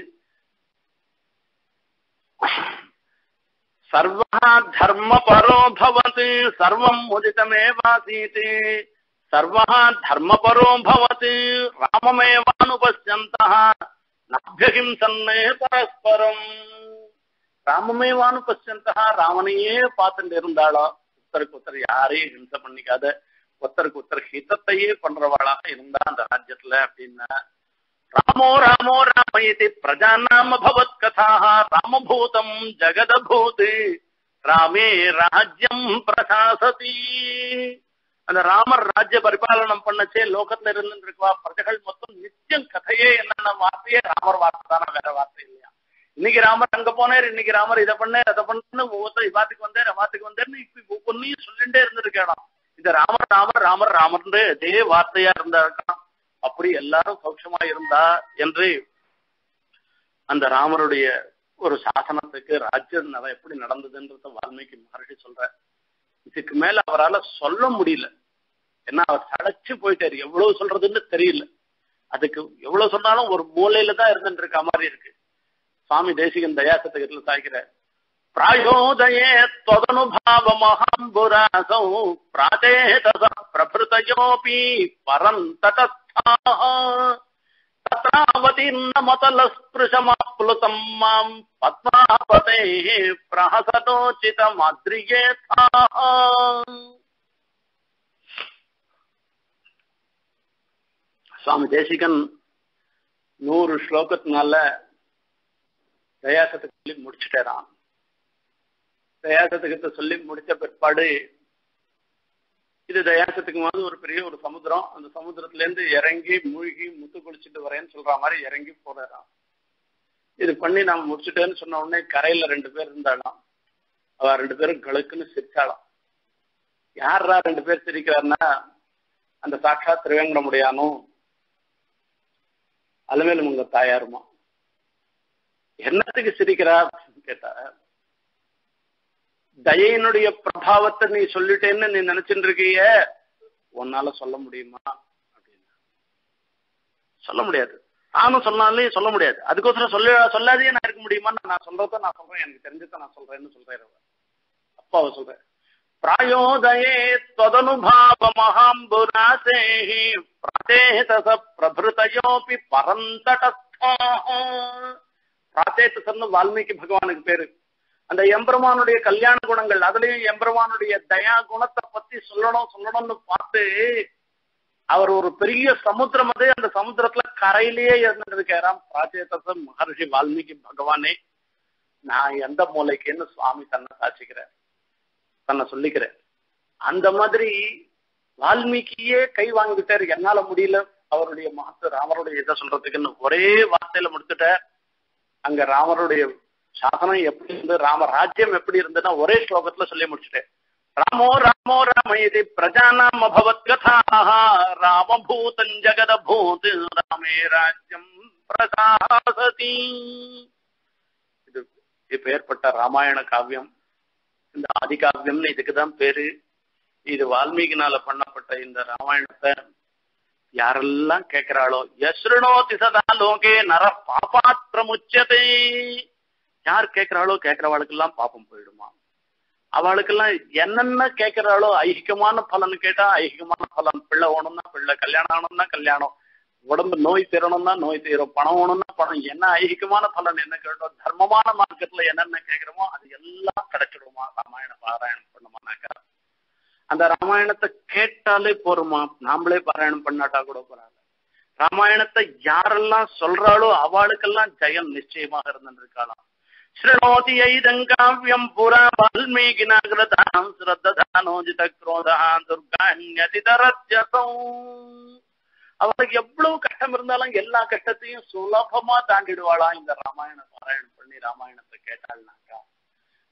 सर्वः धर्मपरो भवति सर्वम् मुदितमेवासीत् सर्वः धर्मपरो भवति राममेवानुपश्यन्तः नाभ्यहिंसन्ने परस्परम् ராமமேவானுபஷ்யந்தா ராமனையே பார்த்துட்டு இருந்தாளோ ஒருத்தருக்கு ஒருத்தர் யாரையும் ஹிம்சை பண்ணிக்காத ஒருத்தருக்கு ஒருத்தர் ஹிதத்தையே பண்றவாளாக இருந்தா அந்த ராஜ்யத்துல அப்படின்னா ராமோ ராமோ ராம இது பிரஜாநாம பவத் கதா ராமபூதம் ஜெகதபூத் ராமே ராஜ்யம் பிரசாசதி அந்த ராமர் ராஜ்ய பரிபாலனம் பண்ணச்சே லோகத்துல இருந்து இருக்கவா பிரஜைகள் மொத்தம் நித்தியம் கதையே என்னென்ன வார்த்தையே ராமர் வார்த்தை தானே வேற வார்த்தை இல்லையா இன்னைக்கு ராமர் அங்க போனார் இன்னைக்கு ராமர் இதை பண்ணார் அதை பண்ணு ஒவ்வொருத்தர் இவாத்துக்கு வந்தார் அவாத்துக்கு வந்தார்னு இப்ப ஒவ்வொன்னையும் சொல்லிட்டே இருந்திருக்கலாம் இந்த ராமர் ராமர் ராமர் ராமர்னு அதே வார்த்தையா இருந்தாருக்கலாம் அப்படி எல்லாரும் சௌட்சமா இருந்தா என்று அந்த ராமருடைய ஒரு சாசனத்துக்கு ராஜ்யம் நட எப்படி நடந்ததுன்றத வால்மீகி மகர்ஷி சொல்ற இதுக்கு மேல அவரால் சொல்ல முடியல ஏன்னா அவர் சடைச்சு போயிட்டாரு எவ்வளவு சொல்றதுன்னு தெரியல அதுக்கு எவ்வளவு சொன்னாலும் ஒரு மூலையில தான் இருந்துட்டு இருக்க மாதிரி இருக்கு சுவாமி தேசிகன் தயாசத்துக்கு சாய்க்கிற प्रायोदये त्वदनुभावमहाम्बुरासौ प्राचेतस प्रभृतयोऽपि परम् तटस्थाः तत्रावतीर्णमतलस्पृशमाप्लुतम् माम् पद्मापतेः प्रहसतोचितमाद्रियेथाः சுவாமி தேசிகன் நூறு ஸ்லோகத்தினால தயாசத்துக்கு சொல்லி முடிச்சுட்டேரான் தயாசத்துக்கு சொல்லி முடிச்ச பிற்பாடு இது தயாசத்துக்கு வந்து ஒரு பெரிய ஒரு சமுத்திரம் அந்த சமுத்திரத்துல இருந்து இறங்கி மூழ்கி முத்து குளிச்சுட்டு வரேன்னு சொல்ற மாதிரி இறங்கி போறாராம் இது பண்ணி நான் முடிச்சுட்டேன்னு சொன்ன உடனே கரையில ரெண்டு பேர் இருந்தாலாம் அவ ரெண்டு பேரும் கழுக்குன்னு சிரிச்சாலாம் யாரா ரெண்டு பேர் சிரிக்கிறாருன்னா அந்த சாட்சா திருவேங்கட முடியானும் அலமேலும் உங்க தாயாருமா என்னத்துக்கு சிரிக்கிறா அப்படின்னு கேட்டா தயையினுடைய பிரபாவத்தை நீ சொல்லிட்டேன்னு நீ நினைச்சுட்டு இருக்கிய உன்னால சொல்ல முடியுமா அப்படின்னு சொல்ல முடியாது நானும் சொன்னாலே சொல்ல முடியாது அதுக்கோசரம் சொல்ல சொல்லாதே நான் இருக்க முடியுமான்னு நான் சொல்றத நான் சொல்றேன் எனக்கு தெரிஞ்சத நான் சொல்றேன்னு சொல்றேன் அப்பாவை சொல்றேன் प्रायोदये त्वदनुभावमहाम्बुरासेः प्राचेतस प्रभृतयोऽपि परन्तटस्थाः பிராச்சேத்தசர்னு வால்மீகி பகவானுக்கு பேரு அந்த எம்பெருமானுடைய கல்யாண குணங்கள் அதுலயும் எம்பெருமானுடைய தயா குணத்தை பத்தி சொல்லணும் சொல்லணும்னு பார்த்து அவர் ஒரு பெரிய சமுத்திரம் அது அந்த சமுத்திரத்துல கரையிலேயே இருந்துட்டு இருக்காராம் பிராச்சேத்தசர் மகர்ஷி வால்மீகி பகவானே நான் எந்த மூலைக்குன்னு சுவாமி தன்னை சாட்சிக்கிறேன் தன்னை சொல்லிக்கிறேன் அந்த மாதிரி வால்மீகியே கை வாங்கிட்டாரு என்னால முடியல அவருடைய மகத்து ராமருடைய இதை சொல்றதுக்குன்னு ஒரே வார்த்தையில முடிச்சுட்டார் அங்க ராமருடைய சாசனம் எப்படி இருந்து ராம ராஜ்யம் எப்படி இருந்ததுன்னா ஒரே ஸ்லோகத்துல சொல்லி முடிச்சுட்டேன் ராமோ ராமோ ராம இது பிரஜானாம் அபவத் கதாஹ ராமபூதம் ஜெகதபூத் ராமே ராஜ்யம் பிரசாசதி இது இப்ப ஏற்பட்ட ராமாயண காவியம் இந்த ஆதி காவியம்னு இதுக்குதான் பேரு இது வால்மீகினால பண்ணப்பட்ட இந்த ராமாயணத்தை யாரெல்லாம் கேட்கிறாளோ யஸ்ருணோதி சதா லோகே நர பாபாத்திரமுச்சதே யார் கேட்கிறாளோ கேட்கிறவாளுக்கெல்லாம் பாப்பம் போயிடுமா அவளுக்கெல்லாம் என்னென்ன கேட்கிறாளோ ஐகிகமான பலன் கேட்டா ஐகிகமான பலன் பிள்ளை ஓணும்னா பிள்ளை கல்யாணம் ஆகணும்னா கல்யாணம் உடம்பு நோய் தீரணும்னா நோய் தீரும் பணம் ஓணும்னா பணம் என்ன ஐகிகமான பலன் என்ன கேட்டோம் தர்மமான மார்க்கத்துல என்னென்ன கேட்கிறோமோ அது எல்லாம் கிடைச்சிடுமா ராமாயண பாராயணம் பண்ணுமானாக்கா அந்த ராமாயணத்தை கேட்டாலே போருமா நாமளே பாராயணம் பண்ணாட்டா கூட போறாங்க ராமாயணத்தை யாரெல்லாம் சொல்றாளோ அவளுக்கெல்லாம் ஜெயம் நிச்சயமாக இருந்திருக்கலாம் ஸ்ருணோதி ஐதங்காவியம் புரா வால்மீகினா கிருதாம் ஸ்ரத்தானோஜித குரோதா துர்காண்யதிதரத்யசௌ அவளுக்கு எவ்வளவு கஷ்டம் இருந்தாலும் எல்லா கஷ்டத்தையும் சுலபமா தாண்டிடுவாளா இந்த ராமாயண பாராயணம் பண்ணி ராமாயணத்தை கேட்டாள்னாக்கா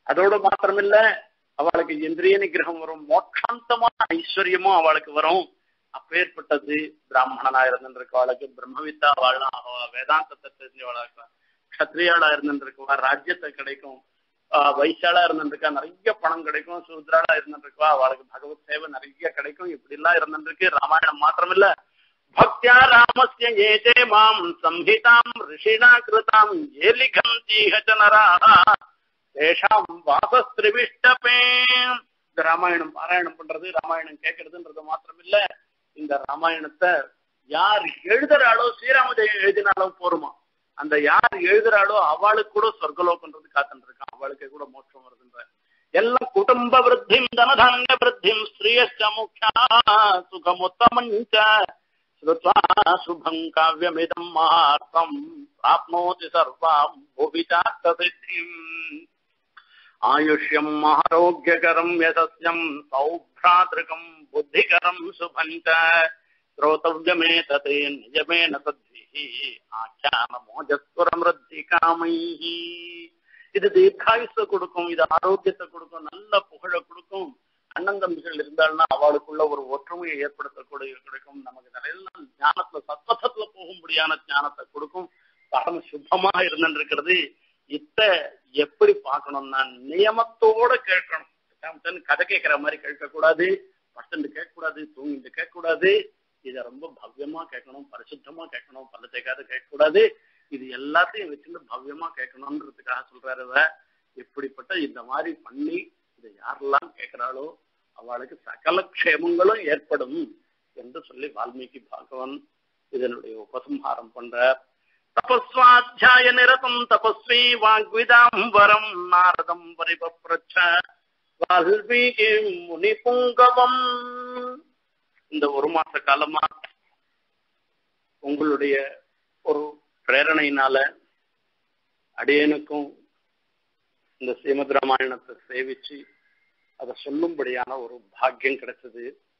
அதோட மாத்திரமில்ல அவளுக்கு இந்திரிய நிகிரகம் வரும் மோட்சாந்தமான ஐஸ்வர்யமும் அவளுக்கு வரும் அப்பேற்பட்டது பிராமணனா இருந்திருக்கவாளுக்கு பிரம்மவித்தா வாழலாம் வேதாந்தத்தை தெரிஞ்சவளாக கத்திரியாளா இருந்திருக்கவா ராஜ்யத்தை கிடைக்கும் வைசாலா இருந்திருக்கா நிறைய பணம் கிடைக்கும் சூத்ராளா இருந்திருக்கா அவளுக்கு பகவத் சேவை நிறைய கிடைக்கும் இப்படி எல்லாம் இருந்திருக்கு ராமாயணம் மாத்திரமில்ல பக்தியா ராமஸ்ய ஏதே மாம் சம்ஹிதாம் ரிஷினா கிருதாம் ஏ லிகந்தீஹ ஜனராः தேஷாம் வாசஸ்திரிவிஷ்டபே இந்த ராமாயணம் பாராயணம் பண்றது ராமாயணம் கேட்கறதுன்றது மாத்திரம் இல்ல இந்த ராமாயணத்தை யார் எழுதுறாளோ ஸ்ரீராமஜெயம் எழுதினாலும் போருமா அந்த யார் எழுதுறாளோ அவளுக்கு கூட சொர்க்கலோகன்றது காத்துட்டு இருக்கான் அவளுக்கு கூட மோட்சம் வருதுன்ற எல்லாம் குடும்ப விருத்திம் தனதான்ய விருத்திம் ஸ்ரீயச்ச முக்கியா சுகமுத்தமஞ்ச ஸ்ருத்வா சுபம் காவியமிதம் மகார்த்தம் प्राप्नोति सर्वाम् भुविचात्तसिद्धिम् आयुष्यम् आरोग्यकरम् यशस्यम् सौभ्रातृकम् बुद्धिकरम् शुभम् च श्रोतव्यमेतत् निजमेन तद्भिः ஆக்கியானமோஜஸ்வரமிருத்திகாமைः இது தீர்க்காயுச கொடுக்கும் இது ஆரோக்கியத்தை கொடுக்கும் நல்ல புகழை கொடுக்கும் அண்ணன் தம்பிகள் இருந்தால்னா அவளுக்குள்ள ஒரு ஒற்றுமையை ஏற்படுத்தக்கூடிய கிடைக்கும் நமக்கு நிறைய ஞானத்துல சத்வசத்துல போகும்படியான ஞானத்தை கொடுக்கும் பரம சுத்தமா இருந்திருக்கிறது இத்த எப்படி பார்க்கணும்னா நியமத்தோட கேட்கணும் கதை கேட்கிற மாதிரி கேட்கக்கூடாது பசண்டு கேட்கக்கூடாது தூங்கிட்டு கேட்கக்கூடாது இதை ரொம்ப பவ்யமா கேட்கணும் பரிசுத்தமா கேட்கணும் பல்ல தேக்காத கேட்கக்கூடாது இது எல்லாத்தையும் வச்சுட்டு பவ்யமா கேட்கணும்ன்றதுக்காக சொல்றாரு இப்படிப்பட்ட இந்த மாதிரி பண்ணி இதை யாரெல்லாம் கேட்கிறாளோ அவளுக்கு சகல க்ஷேமங்களும் ஏற்படும் என்று சொல்லி வால்மீகி பாகவன் இதனுடைய உபசம்ஹாரம் பண்றார் தபஸ்வாத்தியாய நிரதம் தபஸ்வி வாக்விதாம்பரம் நாரதம் பரிபப்ரச்ச வால்மீகி முனி புங்கவம் இந்த ஒரு மாச காலமா உங்களுடைய ஒரு பிரேரணையினால அடியனுக்கும் இந்த ஸ்ரீமத் ராமாயணத்தை சேவிச்சு அதை சொல்லும்படியான ஒரு பாக்கியம் கிடைச்சது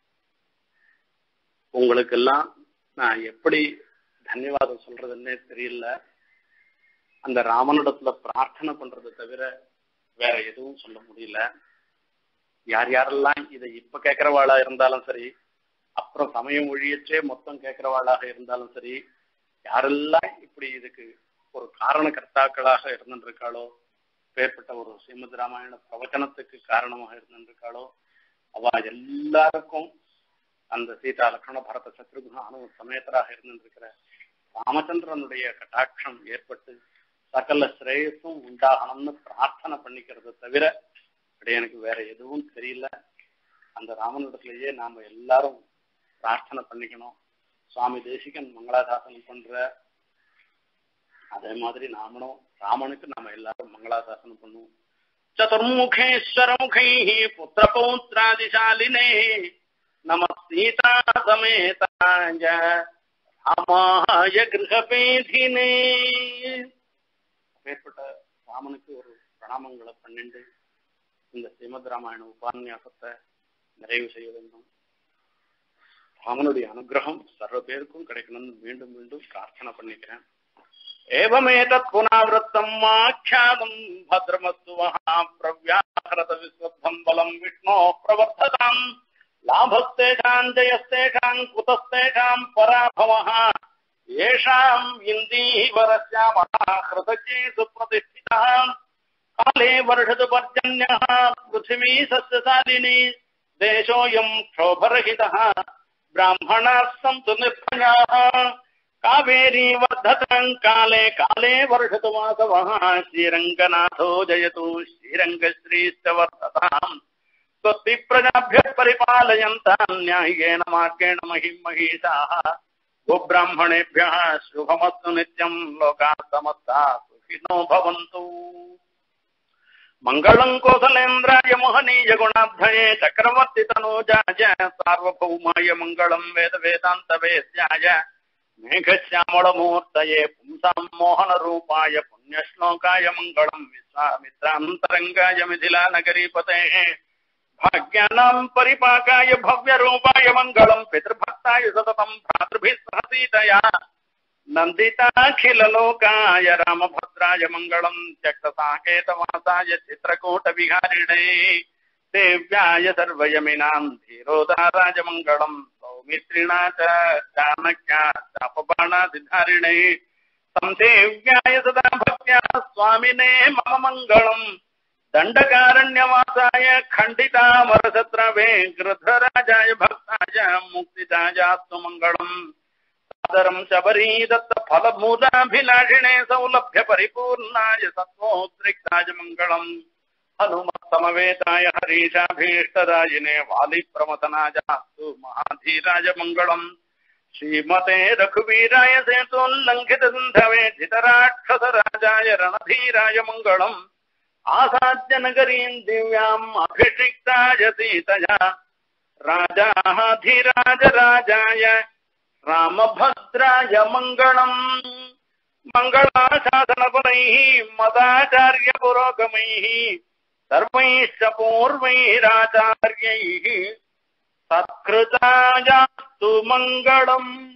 உங்களுக்கெல்லாம் நான் எப்படி தன்யவாதம் சொல்றதுன்னே தெரியல அந்த ராமனிடத்துல பிரார்த்தனை பண்றதை தவிர வேற எதுவும் சொல்ல முடியல யார் யாரெல்லாம் இதை இப்ப கேட்கிறவாளா இருந்தாலும் சரி அப்புறம் சமயம் ஒழியச்சே மொத்தம் கேட்கிறவாளாக இருந்தாலும் சரி யாரெல்லாம் இப்படி இதுக்கு ஒரு காரண கர்த்தாக்களாக இருந்திருக்காளோ பேர்பட்ட ஒரு ஸ்ரீமத் ராமாயண பிரவச்சனத்துக்கு காரணமாக இருந்திருக்காளோ அவ எல்லாருக்கும் அந்த சீதா லக்ஷ்மண பரத சத்ருகுண அணு சமேதராக இருந்திருக்கிற ராமச்சந்திரனுடைய கட்டாட்சம் ஏற்பட்டு சகல ஸ்ரேயஸும் உண்டாகணும்னு பிரார்த்தனை பண்ணிக்கிறத தவிர அப்படி எனக்கு வேற எதுவும் தெரியல அந்த ராமனிடத்திலேயே நாம எல்லாரும் பிரார்த்தனை பண்ணிக்கணும் சுவாமி தேசிகன் மங்களாதாசனம் பண்ற அதே மாதிரி நாமளும் ராமனுக்கு நம்ம எல்லாரும் மங்களாதாசனம் பண்ணுவோம் சதுர்முகேஸ்வர முகை புத்திர பௌத்ராதிசாலினே நம சீதா சமேதாய ராமாய கிரகபேதினே அப்பேற்பட்ட ராமனுக்கு ஒரு பிரணாமங்களை பண்ணிண்டு இந்த ஸ்ரீமத் ராமாயண உபான்யாசத்தை நிறைவு செய்ய வேண்டும் ராமனுடைய அனுகிரகம் சர்வ பேருக்கும் கிடைக்கணும்னு மீண்டும் மீண்டும் பிரார்த்தனை பண்ணிக்கிறேன் ஏவமேதத் புனாவிரத்தம் ஆख्यातम् भद्रमस्तु वहा प्रव्याहरत विश्वद्धम् बलम् विष्णो प्रवर्धताम् लाभस्तेषाम् जयस्तेषाम् कुतस्तेषाम् पराभवः येषाम् इन्दीवरस्यामः हृदयेषु प्रतिष्ठितः काले वर्षतु पर्जन्यः पृथिवी सस्यशालिनी देशोऽयम् क्षोभरहितः ब्राह्मणाः सन्तु निर्भयाः कावेरी वर्धतम् काले काले वर्षतु वासवः श्रीरङ्गनाथो जयतु श्रीरङ्गश्रीश्च वर्धताम् स्वस्ति प्रजाभ्यः परिपालयन्ताम् न्याय्येन मार्गेण महिम् महिषाः गोब्राह्मणेभ्यः शुभमस्तु नित्यम् लोकाः समस्ताः सुखिनो भवन्तु मङ्गलम् कोसलेन्द्राय मोहनीय गुणाध्वये चक्रवर्ति तनूजाय सार्वभौमाय मङ्गलम् वेद वेदान्तवेद्याय मेघश्यामलमूर्तये पुंसाम् मोहनरूपाय पुण्यश्लोकाय मङ्गलम् विश्वामित्रान्तरङ्गाय मिथिलानगरीपतेः भाग्यानाम् परिपाकाय भव्यरूपाय मङ्गलम् पितृभक्ताय सततम् भ्रातृभिः सह सीतया नन्दिताखिललोकाय रामभक्त रामभद्राय मङ्गलम् त्यक्तसाकेतवासाय चित्रकूटविहारिणे देव्याय सर्वयमिनाम् धीरोदाराय मङ्गलम् सौमित्रिणा च चाणक्या चापबाणाधिधारिणे संसेव्याय सदा भक्त्या स्वामिने मम मङ्गलम् दण्डकारण्यवासाय खण्डितामरसत्रवे गृध्रराजाय भक्ताय मुक्तिदायास्तु मङ्गलम् सादरम् शबरी दत्तफलमूलाभिलाषिणे सौलभ्य परिपूर्णाय सत्त्वोद्रिक्ताय मङ्गलम् हनुमत्समवेताय हरीशाभीष्टदायिने वालिप्रमथनायास्तु महाधीराय मङ्गलम् श्रीमते रघुवीराय सेतोल्लङ्घितसिन्धवे जितराक्षसराजाय रणधीराय मङ्गलम् आसाद्य नगरीम् दिव्याम् अभिषिक्ताय सीतया राजाधिराजराजाय रामभद्राय मङ्गलम् मङ्गलाशासनपरैः मदाचार्यपुरोगमैः सर्वैश्च पूर्वैराचार्यैः सत्कृतायास्तु मङ्गलम्